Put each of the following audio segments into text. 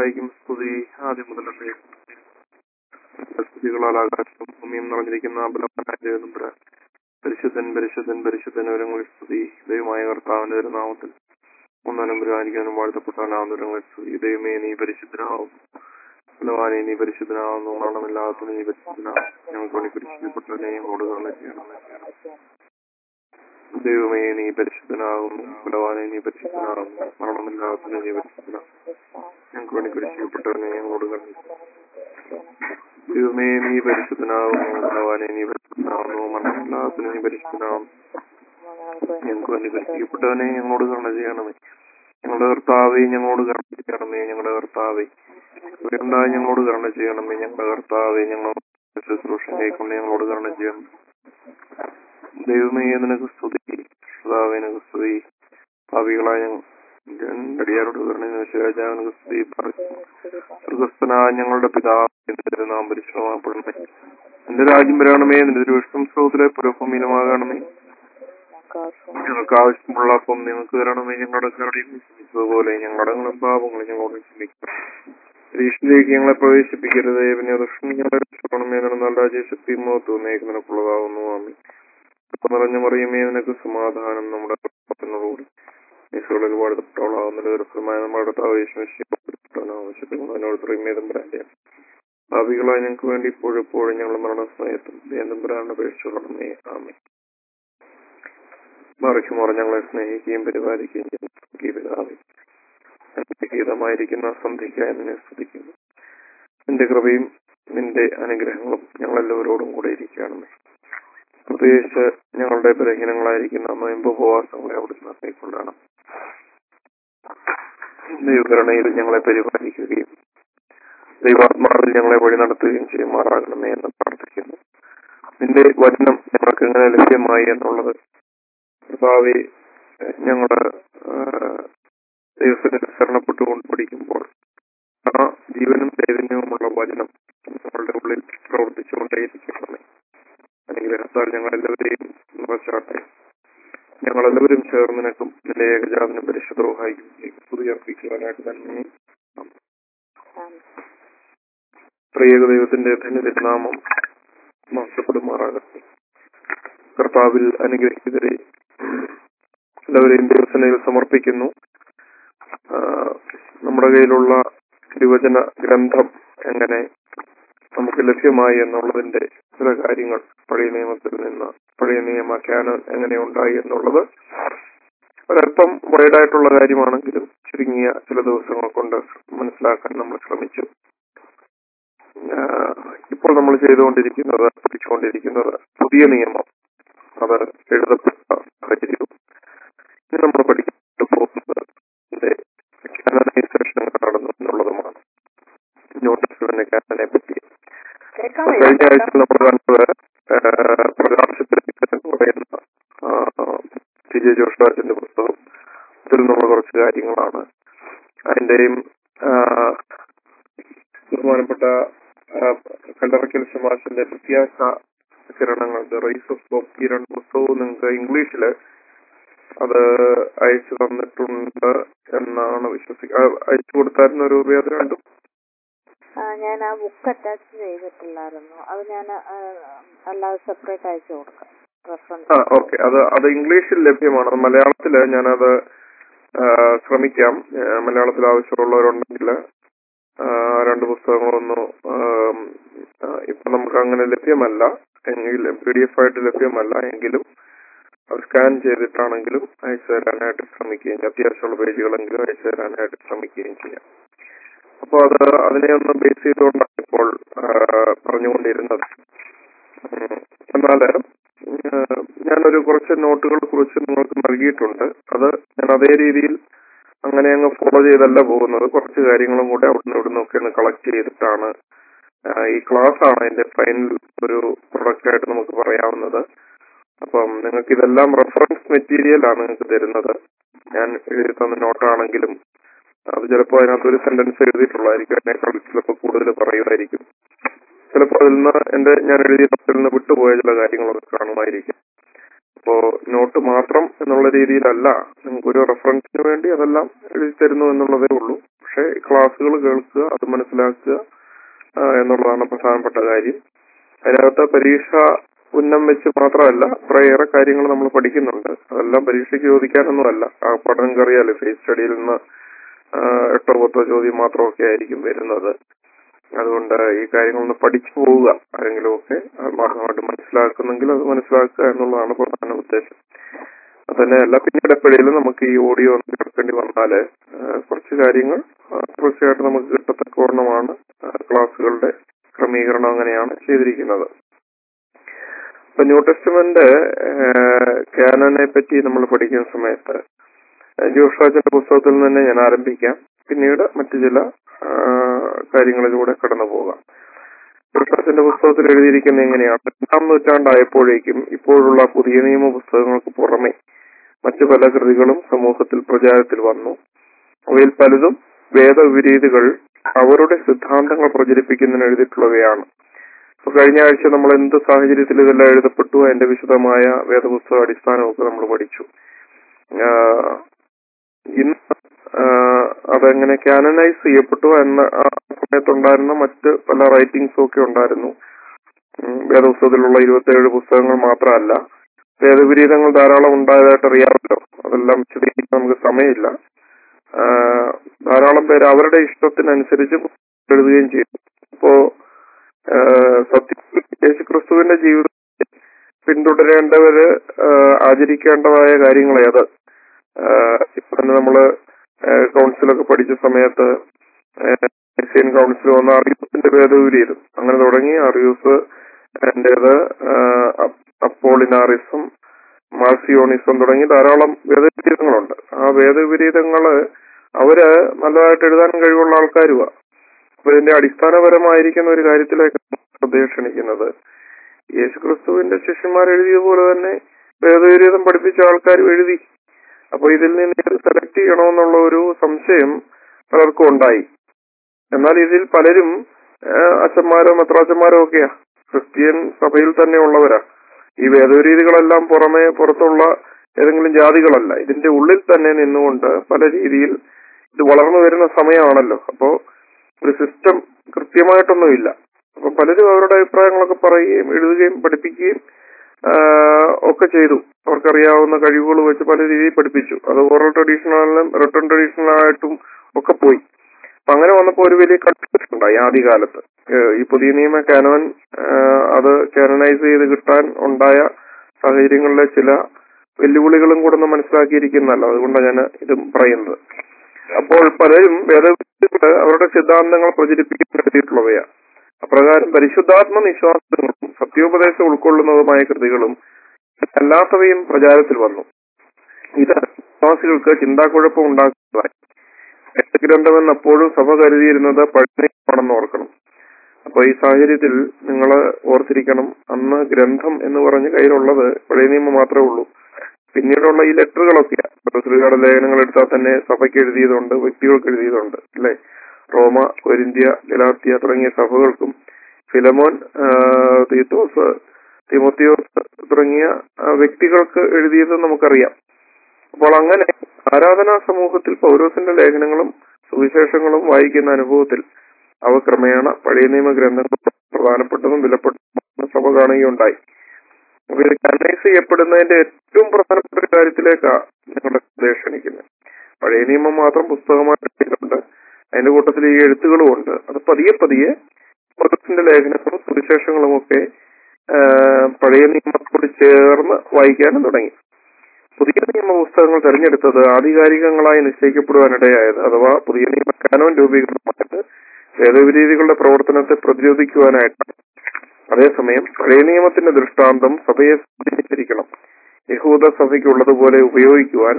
റൂഹായിക്കും സ്തുതി ആദ്യം മുതലേ സ്തുതികളാൽ ആകാശവും ഭൂമിയും നിറഞ്ഞിരിക്കുന്ന ബലവാനായ ദൈവനമ്പുരാൻ പരിശുദ്ധൻ പരിശുദ്ധൻ പരിശുദ്ധൻ ഒരുങ്ങളിൽ സ്തുതി ദൈവമായ കർത്താവിന്റെ തിരുനാമത്തിൽ ഒന്നാനും പുരാനിക്കാനും വാഴ്ത്തപ്പെട്ടാനാവുന്നവരങ്ങളിൽ സ്തുതി ദൈവമേ നീ പരിശുദ്ധനാവും ബലവാനെ നീ പരിശുദ്ധനാവുന്നു മരണമില്ലാത്ത നീ പരിശുദ്ധനാവും ഞങ്ങൾക്ക് വേണ്ടി പരിശുദ്ധപ്പെട്ടവനെ കൊടുക്കണം ചെയ്യണമേ ദൈവമേ നീ പരിശുദ്ധനാകുന്നു ബലവാനെ നീ പരിശുദ്ധനാകുന്നു മരണമില്ലാത്ത നീ പരിശുദ്ധനാകും ഞങ്ങൾക്ക് വേണ്ടി പരിശുദ്ധപ്പെട്ടവനെ ഞങ്ങളോട് കണ്ടു ദൈവമേ നീ പരിശുദ്ധനാകുന്നു ബലവാനെ നീ പരിശുദ്ധനാകുന്നു മരണമില്ലാത്ത നീ പരിശുദ്ധനാകും ഞങ്ങൾക്ക് വേണ്ടി പരിശുദ്ധപ്പെട്ടവനെ ഞങ്ങളോട് കരുണ ചെയ്യണമേ ഞങ്ങളുടെ കർത്താവെ ഞങ്ങളോട് കരുണ ചെയ്യണമേ ഞങ്ങളുടെ കർത്താവെ ഉയർന്നായി ഞങ്ങളോട് കരുണ ചെയ്യണമേ ഞങ്ങളുടെ കർത്താവെ ഞങ്ങൾ ശുശ്രൂഷ കൈക്കൊണ്ട് ഞങ്ങളോട് കരുണ ചെയ്യണം ദൈവമേ നിനക്ക് സ്തുതി കർത്താവേ നിനക്ക് സ്തുതി ഭാവികളായ അടിയാരോട് കരുണ സ്തുതി സ്വർഗസ്ഥനായ ഞങ്ങളുടെ പിതാവ് നാം പരിശ്രമപ്പെടണമേ എന്റെ രാജ്യം വരണമേ നിന്റെ ദുഷ്ടം സ്രോതത്തിലെ പുരഭൂമിയിലുമാകണമേ ഞങ്ങൾക്ക് ആവശ്യമുള്ള അപ്പം നിങ്ങൾക്ക് തരണമേ ഞങ്ങളുടെ കരടിയും ക്ഷമിച്ചതുപോലെ ഞങ്ങളുടെ പാപങ്ങളും ഞങ്ങളോട് ക്ഷമിക്കണം പരീക്ഷയിലേക്ക് ഞങ്ങളെ പ്രവേശിപ്പിക്കരുത് പിന്നെ ദുഷ്ടം ഞങ്ങളെ രക്ഷപ്പെടണമേ എന്നാൽ രാജ്യശക്തി മുഖത്ത് നേക്ക് നിനക്കുള്ളതാവുന്നു ആമി ഇപ്പൊ നിറഞ്ഞു മറിയുമേ നിനക്ക് സമാധാനം നമ്മുടെ പാപത്തിനോടുകൂടി ഈശോകളിൽ വാഴ്ത്തപ്പെട്ടവളാവുന്ന ദുരഫലമായ നമ്മുടെ ആവശ്യത്തിനോട് ഭാവികളായി ഞങ്ങൾക്ക് വേണ്ടി ഇപ്പോഴും എപ്പോഴും ഞങ്ങൾ മരണസമയത്തും ദേന്തമ്പരാണ് അപേക്ഷിച്ചുള്ളമേ ആമേ മറിക്കുമാർ ഞങ്ങളെ സ്നേഹിക്കുകയും പരിപാലിക്കുകയും ചെയ്യുന്ന ഗീതമായിരിക്കുന്ന സന്ധിക്കായി നിന്നെ സ്തുതിക്കുന്നു നിന്റെ കൃപയും നിന്റെ അനുഗ്രഹങ്ങളും ഞങ്ങളെല്ലാവരോടും കൂടെ ഇരിക്കുകയാണെന്നേ പ്രത്യേകിച്ച് ഞങ്ങളുടെ ബലഹീനങ്ങളായിരിക്കുന്ന നോയമ്പുപവാസങ്ങളെ അവിടുന്ന് കൈക്കൊള്ളണം ദൈവകരണയിൽ ഞങ്ങളെ പരിപാലിക്കുകയും ദൈവാത്മാവിൽ ഞങ്ങളെ വഴി നടത്തുകയും ചെയ്യുമാറാകണമേ എന്ന് പ്രാർത്ഥിക്കുന്നു നിന്റെ വചനം ഞങ്ങൾക്ക് എങ്ങനെ ലഭ്യമായി എന്നുള്ളത് കർത്താവെ ഞങ്ങള് ദൈവത്തിന് ശരണപ്പെട്ടുകൊണ്ട് പഠിക്കുമ്പോൾ ആ ജീവനും ചൈതന്യവുമുള്ള വചനം ഞങ്ങളുടെ ഉള്ളിൽ പ്രവർത്തിച്ചുകൊണ്ടേയിരിക്കണമേ അനുഗ്രഹത്താൽ ഞങ്ങളെല്ലാവരെയും നിറച്ചാട്ടെ ഞങ്ങളെല്ലാവരും ചേർന്ന് നിനക്കും നിന്റെ ഏകജാതനും പരിശുദ്ധവുമായിരിക്കും സ്തുതി അർപ്പിക്കുവാനായിട്ട് തന്നെ പ്രിയക ദൈവത്തിന്റെ ധന്യതിരുനാമം നഷ്ടപ്പെടുമാറാകട്ടെ കർത്താവിൽ അനുഗ്രഹിതരെ എല്ലാവരെയും ദൈവസനയിൽ സമർപ്പിക്കുന്നു നമ്മുടെ കയ്യിലുള്ള തിരുവചന ഗ്രന്ഥം എങ്ങനെ നമുക്ക് ലഭ്യമായി എന്നുള്ളതിന്റെ ചില കാര്യങ്ങൾ പഴയ നിയമത്തിൽ നിന്ന് പഴയ നിയമ ക്യാനൻ എങ്ങനെ ഉണ്ടായി എന്നുള്ളത് ഒരല്പം വൈഡായിട്ടുള്ള കാര്യമാണെങ്കിലും ചുരുങ്ങിയ ചില ദിവസങ്ങൾ കൊണ്ട് മനസ്സിലാക്കാൻ നമ്മൾ ശ്രമിച്ചു ഇപ്പോൾ നമ്മൾ ചെയ്തുകൊണ്ടിരിക്കുന്നത് പഠിച്ചുകൊണ്ടിരിക്കുന്നത് പുതിയ നിയമം അത് എഴുതപ്പെട്ട സാഹചര്യവും ഇനി നമ്മൾ പഠിക്കാൻ പോകുന്നത് കാനനൈസേഷൻ നടന്നു എന്നുള്ളതുമാണ് ന്യൂട്ടസിന്റെ കാനനെ പറ്റി കഴിഞ്ഞ ആഴ്ച നമ്മൾ കണ്ടത് പ്രകാശത്തിലേക്ക് എന്ന് പറയുന്ന ടി ജെ ജോഷാജിന്റെ പുസ്തകം അതിൽ നമ്മൾ കുറച്ച് കാര്യങ്ങളാണ് അതിന്റെയും ബഹുമാനപ്പെട്ട കല്ലറക്കൽ ശമാശന്റെ പ്രത്യാശ കിരണങ്ങൾ the rise of Bob Kiran പുസ്തകവും നിങ്ങൾക്ക് ഇംഗ്ലീഷില് അത് അയച്ചു തന്നിട്ടുണ്ട് എന്നാണ് വിശ്വസിക്കുക അയച്ചു കൊടുത്തായിരുന്നു ഒരു രൂപ അത് രണ്ടും ഞാൻ ആ ബുക്ക് അറ്റാച്ച് ചെയ്തിട്ടില്ലായിരുന്നു അത് ഞാൻ അല്ലാതെ സെപ്പറേറ്റ് അയച്ചു കൊടുക്കാം റെഫറൻസ് ആ ഓക്കെ അത് അത് ഇംഗ്ലീഷിൽ ലഭ്യമാണ് മലയാളത്തില് ഞാനത് ശ്രമിക്കാം മലയാളത്തിൽ ആവശ്യമുള്ളവരുണ്ടെങ്കിൽ രണ്ട് പുസ്തകങ്ങളൊന്നും ഇപ്പൊ നമുക്ക് അങ്ങനെ ലഭ്യമല്ല എങ്കിലും പി ഡി എഫ് ആയിട്ട് ലഭ്യമല്ല എങ്കിലും അത് സ്കാൻ ചെയ്തിട്ടാണെങ്കിലും അയച്ചു തരാനായിട്ട് ശ്രമിക്കുകയും അത്യാവശ്യമുള്ള പേജുകളെങ്കിലും അയച്ചു തരാനായിട്ട് ശ്രമിക്കുകയും ചെയ്യാം അപ്പോൾ അത് അതിനെ ഒന്ന് ബേസ് ചെയ്തുകൊണ്ടാണ് ഇപ്പോൾ പറഞ്ഞുകൊണ്ടിരുന്നത് എന്നാല് ഞാനൊരു കുറച്ച് നോട്ടുകൾ കുറിച്ച് നിങ്ങൾക്ക് നൽകിയിട്ടുണ്ട് അത് ഞാൻ അതേ രീതിയിൽ അങ്ങനെ അങ്ങ് ഫോളോ ചെയ്തല്ല പോകുന്നത് കുറച്ച് കാര്യങ്ങളും കൂടെ അവിടുന്ന് ഇവിടുന്ന് ഒക്കെ ഒന്ന് കളക്ട് ചെയ്തിട്ടാണ് ഈ ക്ലാസ് ആണ് അതിന്റെ ഫൈനൽ ഒരു പ്രൊഡക്റ്റ് ആയിട്ട് നമുക്ക് പറയാവുന്നത് അപ്പം നിങ്ങൾക്ക് ഇതെല്ലാം റെഫറൻസ് മെറ്റീരിയൽ ആണ് നിങ്ങൾക്ക് തരുന്നത് ഞാൻ എഴുതി തന്ന നോട്ടാണെങ്കിലും അത് ചിലപ്പോൾ അതിനകത്ത് ഒരു സെന്റൻസ് എഴുതിയിട്ടുള്ളതായിരിക്കും അതിനേക്കാൾ ചിലപ്പോൾ കൂടുതൽ പറയുമായിരിക്കും ചിലപ്പോൾ അതിൽ നിന്ന് എന്റെ ഞാൻ എഴുതിയ നോട്ടിൽ നിന്ന് വിട്ടുപോയ ചില കാര്യങ്ങളൊക്കെ കാണുമായിരിക്കും അപ്പോ നോട്ട് മാത്രം എന്നുള്ള രീതിയിലല്ല നിങ്ങൾക്ക് ഒരു റെഫറൻസിന് വേണ്ടി അതെല്ലാം എഴുതി തരുന്നു എന്നുള്ളതേ ഉള്ളൂ പക്ഷെ പക്ഷെ ക്ലാസ്സുകൾ കേൾക്കുക അത് മനസ്സിലാക്കുക ആ, എന്നുള്ളതാണ് പ്രധാനപ്പെട്ട കാര്യം അതിനകത്ത് പരീക്ഷ ഉന്നം വെച്ച് മാത്രമല്ല കുറേയേറെ കാര്യങ്ങൾ നമ്മൾ പഠിക്കുന്നുണ്ട് അതെല്ലാം പരീക്ഷയ്ക്ക് ചോദിക്കാനൊന്നുമല്ല ആ പഠനം അറിയാലോ ഫേസ് സ്റ്റഡിയിൽ നിന്ന് ആ, എട്ടോ പത്തോ ചോദ്യം മാത്രമൊക്കെ ആയിരിക്കും വരുന്നത് അതുകൊണ്ട് ഈ കാര്യങ്ങളൊന്ന് പഠിച്ചു പോവുക ആരെങ്കിലും ഒക്കെ ആത്മാർത്ഥമായിട്ട് മനസ്സിലാക്കുന്നെങ്കിൽ അത് മനസ്സിലാക്കുക എന്നുള്ളതാണ് പ്രധാന ഉദ്ദേശം അതന്നെയല്ല പിന്നീട് എപ്പോഴേലും നമുക്ക് ഈ ഓഡിയോ ഒന്ന് കേൾക്കേണ്ടി വന്നാല് ആ, കുറച്ച് കാര്യങ്ങൾ ആ, തീർച്ചയായിട്ടും നമുക്ക് കിട്ടത്തക്കവണ്ണമാണ് ആ, ക്ലാസ്സുകളുടെ ക്രമീകരണം അങ്ങനെയാണ് ചെയ്തിരിക്കുന്നത് ഇപ്പൊ ന്യൂ ടെസ്റ്റ്മെന്റ് ക്യാനനെ പറ്റി നമ്മൾ പഠിക്കുന്ന സമയത്ത് ജോഷാച്ചന്റെ പുസ്തകത്തിൽ നിന്ന് തന്നെ ഞാൻ ആരംഭിക്കാം പിന്നീട് മറ്റു ചില ആ, കാര്യങ്ങളിലൂടെ കടന്നു പോകാം ജോഷാച്ചന്റെ പുസ്തകത്തിൽ എഴുതിയിരിക്കുന്ന എങ്ങനെയാണ് രണ്ടാം നൂറ്റാണ്ടായപ്പോഴേക്കും ഇപ്പോഴുള്ള പുതിയ നിയമ പുസ്തകങ്ങൾക്ക് പുറമെ മറ്റു പല കൃതികളും സമൂഹത്തിൽ പ്രചാരത്തിൽ വന്നു അവയിൽ പലതും വേദവിരീതികൾ അവരുടെ സിദ്ധാന്തങ്ങൾ പ്രചരിപ്പിക്കുന്നതിന് എഴുതിയിട്ടുള്ളവയാണ് അപ്പൊ കഴിഞ്ഞ ആഴ്ച നമ്മൾ എന്ത് സാഹചര്യത്തിൽ ഇതെല്ലാം എഴുതപ്പെട്ടു അതിന്റെ വിശദമായ വേദപുസ്തക അടിസ്ഥാനമൊക്കെ നമ്മൾ പഠിച്ചു ആഹ് ഇന്ന് ആഹ് അതെങ്ങനെ കാനനൈസ് ചെയ്യപ്പെട്ടു എന്ന ആ സമയത്തുണ്ടായിരുന്ന മറ്റ് പല റൈറ്റിംഗ്സും ഒക്കെ ഉണ്ടായിരുന്നു ഉം, വേദപുസ്തകത്തിലുള്ള ഇരുപത്തിയേഴ് പുസ്തകങ്ങൾ മാത്രമല്ല വേദവിരീതങ്ങൾ ധാരാളം ഉണ്ടായതായിട്ട് അറിയാമല്ലോ അതെല്ലാം വിശദീകരിക്കാൻ നമുക്ക് സമയമില്ല ആഹ് ധാരാളം പേര് അവരുടെ ഇഷ്ടത്തിനനുസരിച്ച് എഴുതുകയും ചെയ്തു അപ്പോ ആഹ് സത്യത്തിൽ യേശുക്രിസ്തുവിന്റെ ജീവിതത്തിൽ പിന്തുടരേണ്ടവര് ആഹ് ആചരിക്കേണ്ടതായ കാര്യങ്ങൾ ഏത് ആഹ് ഇപ്പൊ തന്നെ നമ്മള് ആഹ് കൗൺസിലൊക്കെ പഠിച്ച സമയത്ത് എസിയൻ കൗൺസിൽ വന്ന അറിയൂസിന്റെ ഭേദവിരീതം അങ്ങനെ തുടങ്ങി അറിയൂസ് എന്റേത് അപ്പോളിനാറിസം മാർസിയോണിസം തുടങ്ങി ധാരാളം വേദവിപരീതങ്ങളുണ്ട് ആ വേദവിപരീതങ്ങള് അവര് നല്ലതായിട്ട് എഴുതാൻ കഴിവുള്ള ആൾക്കാരുവാ അപ്പൊ ഇതിന്റെ അടിസ്ഥാനപരമായിരിക്കുന്ന ഒരു കാര്യത്തിലേക്ക് ശ്രദ്ധയെ ക്ഷണിക്കുന്നത് യേശുക്രിസ്തുവിന്റെ ശിഷ്യന്മാർ എഴുതിയതുപോലെ തന്നെ വേദവിരീതം പഠിപ്പിച്ച ആൾക്കാരും എഴുതി അപ്പൊ ഇതിൽ നിന്ന് ഏത് സെലക്ട് ചെയ്യണമെന്നുള്ള ഒരു സംശയം പലർക്കും ഉണ്ടായി എന്നാൽ ഇതിൽ പലരും ആ, അച്ഛന്മാരോ മെത്രാച്ചന്മാരോ ഒക്കെയാ ക്രിസ്ത്യൻ സഭയിൽ തന്നെ ഉള്ളവരാ ഈ വേദരീതികളെല്ലാം പുറമെ പുറത്തുള്ള ഏതെങ്കിലും ജാതികളല്ല ഇതിന്റെ ഉള്ളിൽ തന്നെ നിന്നുകൊണ്ട് പല രീതിയിൽ ഇത് വളർന്നു വരുന്ന സമയമാണല്ലോ അപ്പോ ഒരു സിസ്റ്റം കൃത്യമായിട്ടൊന്നുമില്ല അപ്പൊ പലരും അവരുടെ അഭിപ്രായങ്ങളൊക്കെ പറയുകയും എഴുതുകയും പഠിപ്പിക്കുകയും ആ, ഒക്കെ ചെയ്തു അവർക്കറിയാവുന്ന കഴിവുകൾ വെച്ച് പല രീതിയിൽ പഠിപ്പിച്ചു അത് ഓറൽ ട്രഡീഷണലും റിട്ടേൺ ട്രഡീഷണലായിട്ടും ഒക്കെ പോയി അപ്പൊ അങ്ങനെ വന്നപ്പോ ഒരു വലിയ കൺഫ്യൂഷൻ ഉണ്ടായി ആദ്യകാലത്ത് ഏഹ് ഈ പുതിയ നിയമ കാനോൻ അത് കാനനൈസ് ചെയ്ത് കിട്ടാൻ ഉണ്ടായ സാഹചര്യങ്ങളിലെ ചില വെല്ലുവിളികളും കൂടെ ഒന്ന് മനസ്സിലാക്കിയിരിക്കുന്നല്ലോ അതുകൊണ്ടാണ് ഞാൻ ഇത് പറയുന്നത് അപ്പോൾ പലരും വേദവിദ്യകള് അവരുടെ സിദ്ധാന്തങ്ങൾ പ്രചരിപ്പിക്കാൻ എഴുതിയിട്ടുള്ളവയാണ് അപ്രകാരം പരിശുദ്ധാത്മ നിശ്വാസങ്ങളും സത്യോപദേശം ഉൾക്കൊള്ളുന്നതുമായ കൃതികളും അല്ലാത്തവയും പ്രചാരത്തിൽ വന്നു ഇത് വിശ്വാസികൾക്ക് ചിന്താക്കുഴപ്പം ഉണ്ടാക്കുന്നതായി ഗ്രന്ഥമെന്ന് അപ്പോഴും സഭ കരുതിയിരുന്നത് പഴയമാണെന്ന് ഓർക്കണം അപ്പൊ ഈ സാഹചര്യത്തിൽ നിങ്ങൾ ഓർത്തിരിക്കണം അന്ന് ഗ്രന്ഥം എന്ന് പറഞ്ഞ് കയ്യിലുള്ളത് പഴയ നിയമം മാത്രമേ ഉള്ളൂ പിന്നീടുള്ള ഈ ലെറ്ററുകളൊക്കെ ശ്രീകാട ലേഖനങ്ങൾ എടുത്താൽ തന്നെ സഭയ്ക്ക് എഴുതിയതുണ്ട് വ്യക്തികൾക്ക് എഴുതിയതുണ്ട് അല്ലെ റോമ കൊരിന്ത്യ ഗലാത്തിയ തുടങ്ങിയ സഭകൾക്കും ഫിലമോൻ ആ, തീത്തോസ് തിമോത്തിയോസ് തുടങ്ങിയ ആ, വ്യക്തികൾക്ക് എഴുതിയത് നമുക്കറിയാം അപ്പോൾ അങ്ങനെ ആരാധനാ സമൂഹത്തിൽ പൗരോസിന്റെ ലേഖനങ്ങളും സുവിശേഷങ്ങളും വായിക്കുന്ന അനുഭവത്തിൽ അവ ക്രമേണ പഴയ നിയമ ഗ്രന്ഥങ്ങൾ പ്രധാനപ്പെട്ടതും വിലപ്പെട്ടതും സഭ കാണുകയുണ്ടായി അപ്പൊ ഇത് കനൈസ് ചെയ്യപ്പെടുന്നതിന്റെ ഏറ്റവും പ്രധാനപ്പെട്ട ഒരു കാര്യത്തിലേക്കാണ് നിങ്ങളുടെ ശ്രദ്ധയെ ക്ഷണിക്കുന്നത് പഴയ നിയമം മാത്രം പുസ്തകമായിട്ടുണ്ട് അതിന്റെ കൂട്ടത്തിൽ ഈ എഴുത്തുകളും ഉണ്ട് അത് പതിയെ പതിയെ പൗരത്തിന്റെ ലേഖനങ്ങളും സുവിശേഷങ്ങളും ഒക്കെ ആ, പഴയ നിയമത്തോട് ചേർന്ന് വായിക്കാനും തുടങ്ങി പുതിയ നിയമ പുസ്തകങ്ങൾ തെരഞ്ഞെടുത്തത് ആധികാരികങ്ങളായി നിശ്ചയിക്കപ്പെടുവാനിടയായത് അഥവാ പുതിയ നിയമ കാനോൻ രൂപീകരണമായിട്ട് വേദവിരീതികളുടെ പ്രവർത്തനത്തെ പ്രതിരോധിക്കുവാനായിട്ടാണ് അതേസമയം പഴയ നിയമത്തിന്റെ ദൃഷ്ടാന്തം സഭയെ സ്വാധീനിച്ചിരിക്കണം യഹൂദ സഭയ്ക്കുള്ളതുപോലെ ഉപയോഗിക്കുവാൻ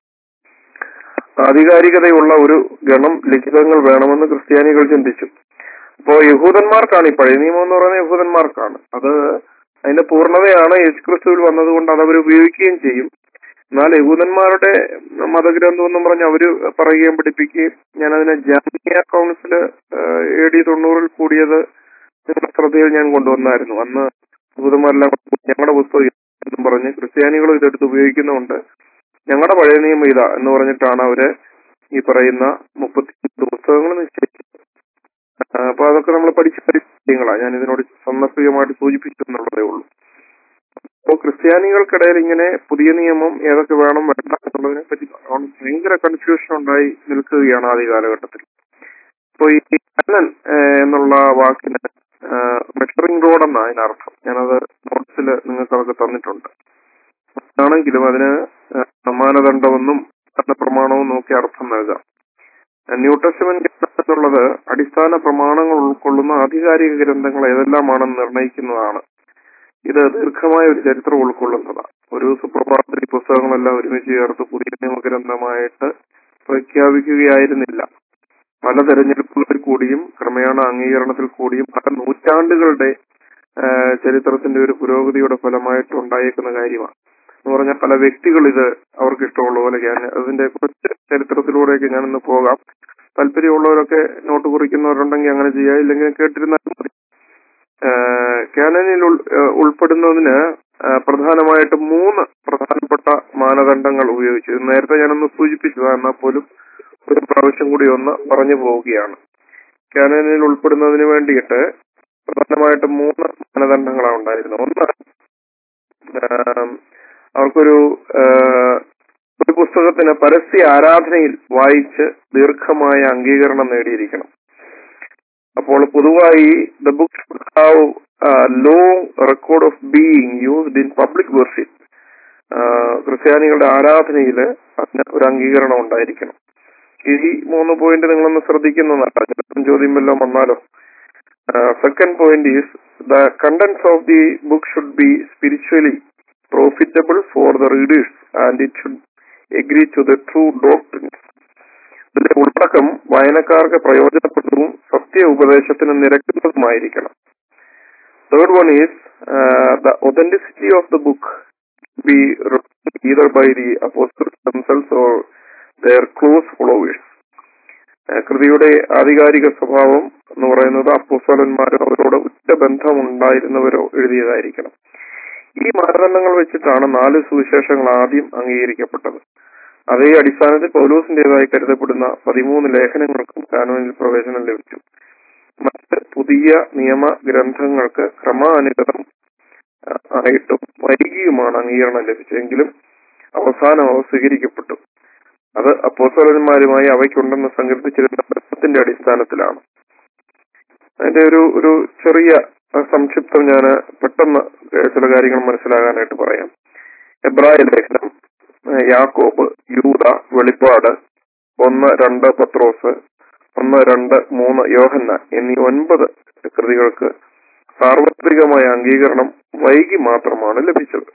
ആധികാരികതയുള്ള ഒരു ഗണം ലിഖിതങ്ങൾ വേണമെന്ന് ക്രിസ്ത്യാനികൾ ചിന്തിച്ചു അപ്പോ യഹൂദന്മാർക്കാണ് ഈ പഴയ നിയമം എന്ന് പറയുന്നത് യഹൂദന്മാർക്കാണ് അത് അതിന്റെ പൂർണ്ണതയാണ് യേശുക്രിസ്തുവിൽ വന്നതുകൊണ്ട് അത് അവർ ഉപയോഗിക്കുകയും ചെയ്യും എന്നാൽ യഹൂദന്മാരുടെ മതഗ്രന്ഥം എന്നും പറഞ്ഞ് അവര് പറയുകയും പഠിപ്പിക്കുകയും ഞാൻ അതിനെ ജാമിയ കൗൺസില് എ ഡി തൊണ്ണൂറിൽ കൂടിയത് നിങ്ങളുടെ ശ്രദ്ധയിൽ ഞാൻ കൊണ്ടുവന്നായിരുന്നു അന്ന് യഹൂദന്മാരെല്ലാം ഞങ്ങളുടെ പുസ്തകം എന്നും പറഞ്ഞ് ക്രിസ്ത്യാനികളും ഇതെടുത്ത് ഉപയോഗിക്കുന്നുണ്ട് ഞങ്ങളുടെ പഴയ നിയമം ഇതാ എന്ന് പറഞ്ഞിട്ടാണ് അവര് ഈ പറയുന്ന മുപ്പത്തി പുസ്തകങ്ങൾ നിശ്ചയിച്ചു ആ, അപ്പൊ അതൊക്കെ നമ്മൾ പഠിച്ച കാര്യങ്ങളാണ് ഞാൻ ഇതിനോട് സന്ദർഭികമായിട്ട് സൂചിപ്പിച്ചു എന്നുള്ളതേ ഉള്ളൂ അപ്പോൾ ക്രിസ്ത്യാനികൾക്കിടയിൽ ഇങ്ങനെ പുതിയ നിയമം ഏതൊക്കെ വേണം വേണ്ട എന്നുള്ളതിനെ പറ്റി ഭയങ്കര കൺഫ്യൂഷൻ ഉണ്ടായി നിൽക്കുകയാണ് ആദ്യ കാലഘട്ടത്തിൽ അപ്പോൾ ഈ കണ്ണൻ ഏഹ്, എന്നുള്ള വാക്കിന് മെഷറിംഗ് റോഡ് എന്നാണ് അതിനർത്ഥം ഞാനത് നോട്ട്സിൽ നിങ്ങൾക്ക് അതൊക്കെ തന്നിട്ടുണ്ട് ആണെങ്കിലും അതിന് ഏഹ്, മാനദണ്ഡമെന്നും പ്രമാണവും നോക്കി അർത്ഥം നൽകാം ന്യൂ ടെസ്റ്റ്മെന്റ് എന്നുള്ളത് അടിസ്ഥാന പ്രമാണങ്ങൾ ഉൾക്കൊള്ളുന്ന ആധികാരിക ഗ്രന്ഥങ്ങൾ ഏതെല്ലാമാണെന്ന് നിർണ്ണയിക്കുന്നതാണ് ഇത് ദീർഘമായ ഒരു ചരിത്രം ഉൾക്കൊള്ളുന്നതാണ് ഒരു സുപ്രഭാതത്തിൽ ഈ പുസ്തകങ്ങളെല്ലാം ഒരുമിച്ച് ചേർത്ത് പുതിയ നിയമഗ്രന്ഥമായിട്ട് പ്രഖ്യാപിക്കുകയായിരുന്നില്ല പല തെരഞ്ഞെടുപ്പുകളിൽ കൂടിയും ക്രമേണ അംഗീകരണത്തിൽ കൂടിയും പല നൂറ്റാണ്ടുകളുടെ ആ, ചരിത്രത്തിന്റെ ഒരു പുരോഗതിയുടെ ഫലമായിട്ട് ഉണ്ടായേക്കുന്ന കാര്യമാണ് എന്ന് പറഞ്ഞാൽ പല വ്യക്തികൾ ഇത് അവർക്ക് ഇഷ്ടമുള്ള പോലെ ഞാൻ അതിന്റെ കുറച്ച് ചരിത്രത്തിലൂടെയൊക്കെ ഞാനിന്ന് പോകാം താല്പര്യമുള്ളവരൊക്കെ നോട്ട് കുറിക്കുന്നവരുണ്ടെങ്കിൽ അങ്ങനെ ചെയ്യാം ഇല്ലെങ്കിൽ കേട്ടിരുന്നാലും മതി കാനനിൽ ഉൾ- ഏഹ് ഉൾപ്പെടുന്നതിന് ഏഹ് പ്രധാനമായിട്ട് മൂന്ന് പ്രധാനപ്പെട്ട മാനദണ്ഡങ്ങൾ ഉപയോഗിച്ചു ഇത് നേരത്തെ ഞാനൊന്ന് സൂചിപ്പിച്ചതാ എന്നാൽ പോലും ഒരു പ്രാവശ്യം കൂടി ഒന്ന് പറഞ്ഞു പോവുകയാണ് കാനനിൽ ഉൾപ്പെടുന്നതിന് വേണ്ടിയിട്ട് പ്രധാനമായിട്ട് മൂന്ന് മാനദണ്ഡങ്ങളാണ് ഉണ്ടായിരുന്നത് ഒന്ന് ഏഹ് അവർക്കൊരു ഏഹ് ഒരു പുസ്തകത്തിന് പരസ്യ ആരാധനയിൽ വായിച്ച് ദീർഘമായ അംഗീകരണം നേടിയിരിക്കണം അപ്പോൾ പൊതുവായി the book should have long record of being used in public worship ക്രിസ്ത്യാനികളുടെ ആരാധനയിൽ അതിന് ഒരു അംഗീകരണം ഉണ്ടായിരിക്കണം ഈ മൂന്ന് പോയിന്റ് നിങ്ങളൊന്ന് ശ്രദ്ധിക്കുന്നതാണ് ചിലപ്പം ചോദ്യം വല്ലതും വന്നാലോ second point is the contents of the book should be spiritually profitable for the readers and it should agree to the true doctrines ഇതിന്റെ ഉള്ളടക്കം വായനക്കാർക്ക് പ്രയോജനപ്പെട്ടതും സത്യ ഉപദേശത്തിന് നിരക്കുന്നതുമായിരിക്കണം third one is the authenticity of the book be either by the apostles themselves or their close followers കൃതിയുടെ ആധികാരിക സ്വഭാവം എന്ന് പറയുന്നത് അപ്പോസ്തലന്മാരോ അവരോട് ഉറ്റ ബന്ധമുണ്ടായിരുന്നവരോ എഴുതിയതായിരിക്കണം ഈ മാനദണ്ഡങ്ങൾ വെച്ചിട്ടാണ് നാല് സുവിശേഷങ്ങൾ ആദ്യം അംഗീകരിക്കപ്പെട്ടത് അതേ അടിസ്ഥാനത്തിൽ പൗലോസിന്റേതായി കരുതപ്പെടുന്ന പതിമൂന്ന് ലേഖനങ്ങൾക്കും കാനോനിൽ പ്രവേശനം ലഭിച്ചു മറ്റ് പുതിയ നിയമ ഗ്രന്ഥങ്ങൾക്ക് ക്രമാനുഗതം ആ, ആയിട്ടും വൈകിയുമാണ് അംഗീകരണം ലഭിച്ചെങ്കിലും അവസാനം അവ സ്വീകരിക്കപ്പെട്ടു അത് അപ്പോസ്തലന്മാരുമായി അവയ്ക്കുണ്ടെന്ന് സങ്കല്പിച്ചിരുന്ന ബന്ധത്തിന്റെ അടിസ്ഥാനത്തിലാണ് അതിന്റെ ഒരു ഒരു ചെറിയ ആ, സംക്ഷിപ്തം ഞാൻ പെട്ടെന്ന് ഏഹ്, ചില കാര്യങ്ങൾ മനസ്സിലാകാനായിട്ട് പറയാം എബ്രായ ലേഖനം ഏഹ്, യാക്കോബ് യൂത വെളിപ്പാട് ഒന്ന് രണ്ട് പത്രോസ് ഒന്ന് രണ്ട് മൂന്ന് യോഹന്ന എന്നീ ഒൻപത് കൃതികൾക്ക് സാർവത്രികമായ അംഗീകരണം വൈകി മാത്രമാണ് ലഭിച്ചത്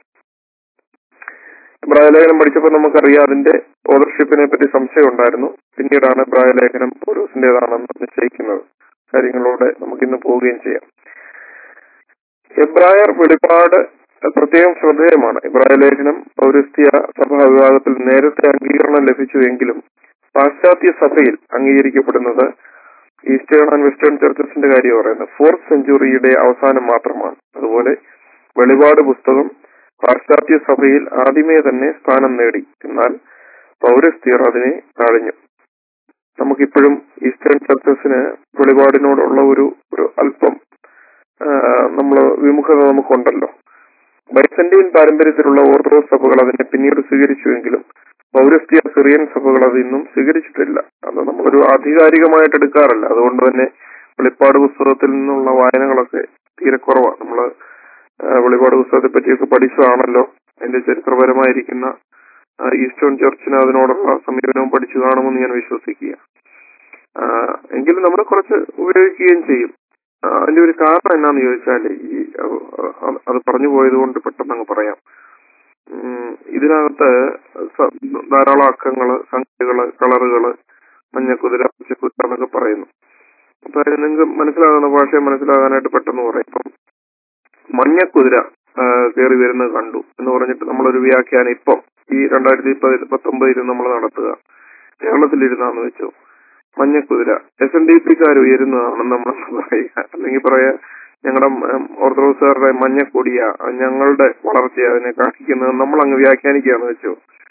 ലേഖനം പഠിച്ചപ്പോൾ നമുക്കറിയാം അതിന്റെ ഓതർഷിപ്പിനെ പറ്റി സംശയം ഉണ്ടായിരുന്നു പിന്നീടാണ് ലേഖനം പോലീസിന്റേതാണെന്ന് നിശ്ചയിക്കുന്നത് കാര്യങ്ങളോടെ നമുക്കിന്ന് പോവുകയും ചെയ്യാം എബ്രായർ വെളിപ്പാട് പ്രത്യേകം ശ്രദ്ധേയമാണ് ഇബ്രായ ലേഖനം പൗരസ്ത്യ സഭാ വിഭാഗത്തിൽ നേരത്തെ അംഗീകരണം ലഭിച്ചുവെങ്കിലും പാശ്ചാത്യ സഭയിൽ അംഗീകരിക്കപ്പെടുന്നത് ഈസ്റ്റേൺ ആൻഡ് വെസ്റ്റേൺ ചർച്ചസിന്റെ കാര്യം പറയുന്നത് ഫോർത്ത് സെഞ്ചുറിയുടെ അവസാനം മാത്രമാണ് അതുപോലെ വെളിപാട് പുസ്തകം പാശ്ചാത്യ സഭയിൽ ആദ്യമേ തന്നെ സ്ഥാനം നേടി എന്നാൽ പൗരസ്ത്യർ അതിനെ താഴ്ന്നു നമുക്കിപ്പോഴും ഈസ്റ്റേൺ ചർച്ചസിന് വെളിപാടിനോടുള്ള ഒരു ഒരു അല്പം നമ്മൾ വിമുഖത നമുക്കുണ്ടല്ലോ ബൈസന്റൈൻ പാരമ്പര്യത്തിലുള്ള ഓർത്തഡോക്സ് സഭകൾ അതിനെ പിന്നീട് സ്വീകരിച്ചുവെങ്കിലും പൗരസ്ത്യ സിറിയൻ സഭകൾ അത് ഇന്നും സ്വീകരിച്ചിട്ടില്ല അത് നമ്മളൊരു ആധികാരികമായിട്ട് എടുക്കാറില്ല അതുകൊണ്ട് തന്നെ വെളിപ്പാട് പുസ്തകത്തിൽ നിന്നുള്ള വായനകളൊക്കെ തീരെ കുറവാണ് നമ്മള് ആ, വെളിപാട് പുസ്തകത്തെ പറ്റിയൊക്കെ പഠിച്ചതാണല്ലോ അതിന്റെ ചരിത്രപരമായിരിക്കുന്ന ആ, ഈസ്റ്റേൺ ചർച്ചിന് അതിനോടുള്ള സമീപനവും പഠിച്ചു കാണുമെന്ന് ഞാൻ വിശ്വസിക്കുക ആ, എങ്കിലും നമ്മൾ കുറച്ച് ഉപയോഗിക്കുകയും ചെയ്യും ആ, അതിന്റെ ഒരു കാരണം എന്നാന്ന് ചോദിച്ചാല് ഈ അഹ് അഹ് അത് പറഞ്ഞു പോയത് കൊണ്ട് പെട്ടെന്ന് അങ്ങ് പറയാം ഉം, ഇതിനകത്ത് സ- ധാരാളം അക്കങ്ങള് സംഖ്യകള് കളറുകള് മഞ്ഞക്കുതിര പച്ചക്കുതിര എന്നൊക്കെ പറയുന്നു അപ്പൊ അതിന് നിങ്ങൾക്ക് മനസ്സിലാകുന്ന ഭാഷയെ മനസ്സിലാകാനായിട്ട് പെട്ടെന്ന് പറയും ഇപ്പം മഞ്ഞക്കുതിര കയറി വരുന്നത് കണ്ടു എന്ന് പറഞ്ഞിട്ട് നമ്മളൊരു വ്യാഖ്യാനം ഇപ്പം ഈ രണ്ടായിരത്തി പതി- പത്തൊമ്പതിൽ നമ്മൾ നടത്തുക കേരളത്തിലിരുന്നാന്ന് വെച്ചോ മഞ്ഞക്കുതിര എസ് എൻ ഡി പിക്കാർ ഉയരുന്നതാണെന്ന് നമ്മൾ പറയുക അല്ലെങ്കിൽ പറയാ ഞങ്ങളുടെ ഓർത്തഡോക്സുകാരുടെ മഞ്ഞക്കൊടിയ ഞങ്ങളുടെ വളർച്ചയെ അതിനെ കാണിക്കുന്നത് നമ്മൾ അങ്ങ് വ്യാഖ്യാനിക്കുകയാന്ന് വെച്ചോ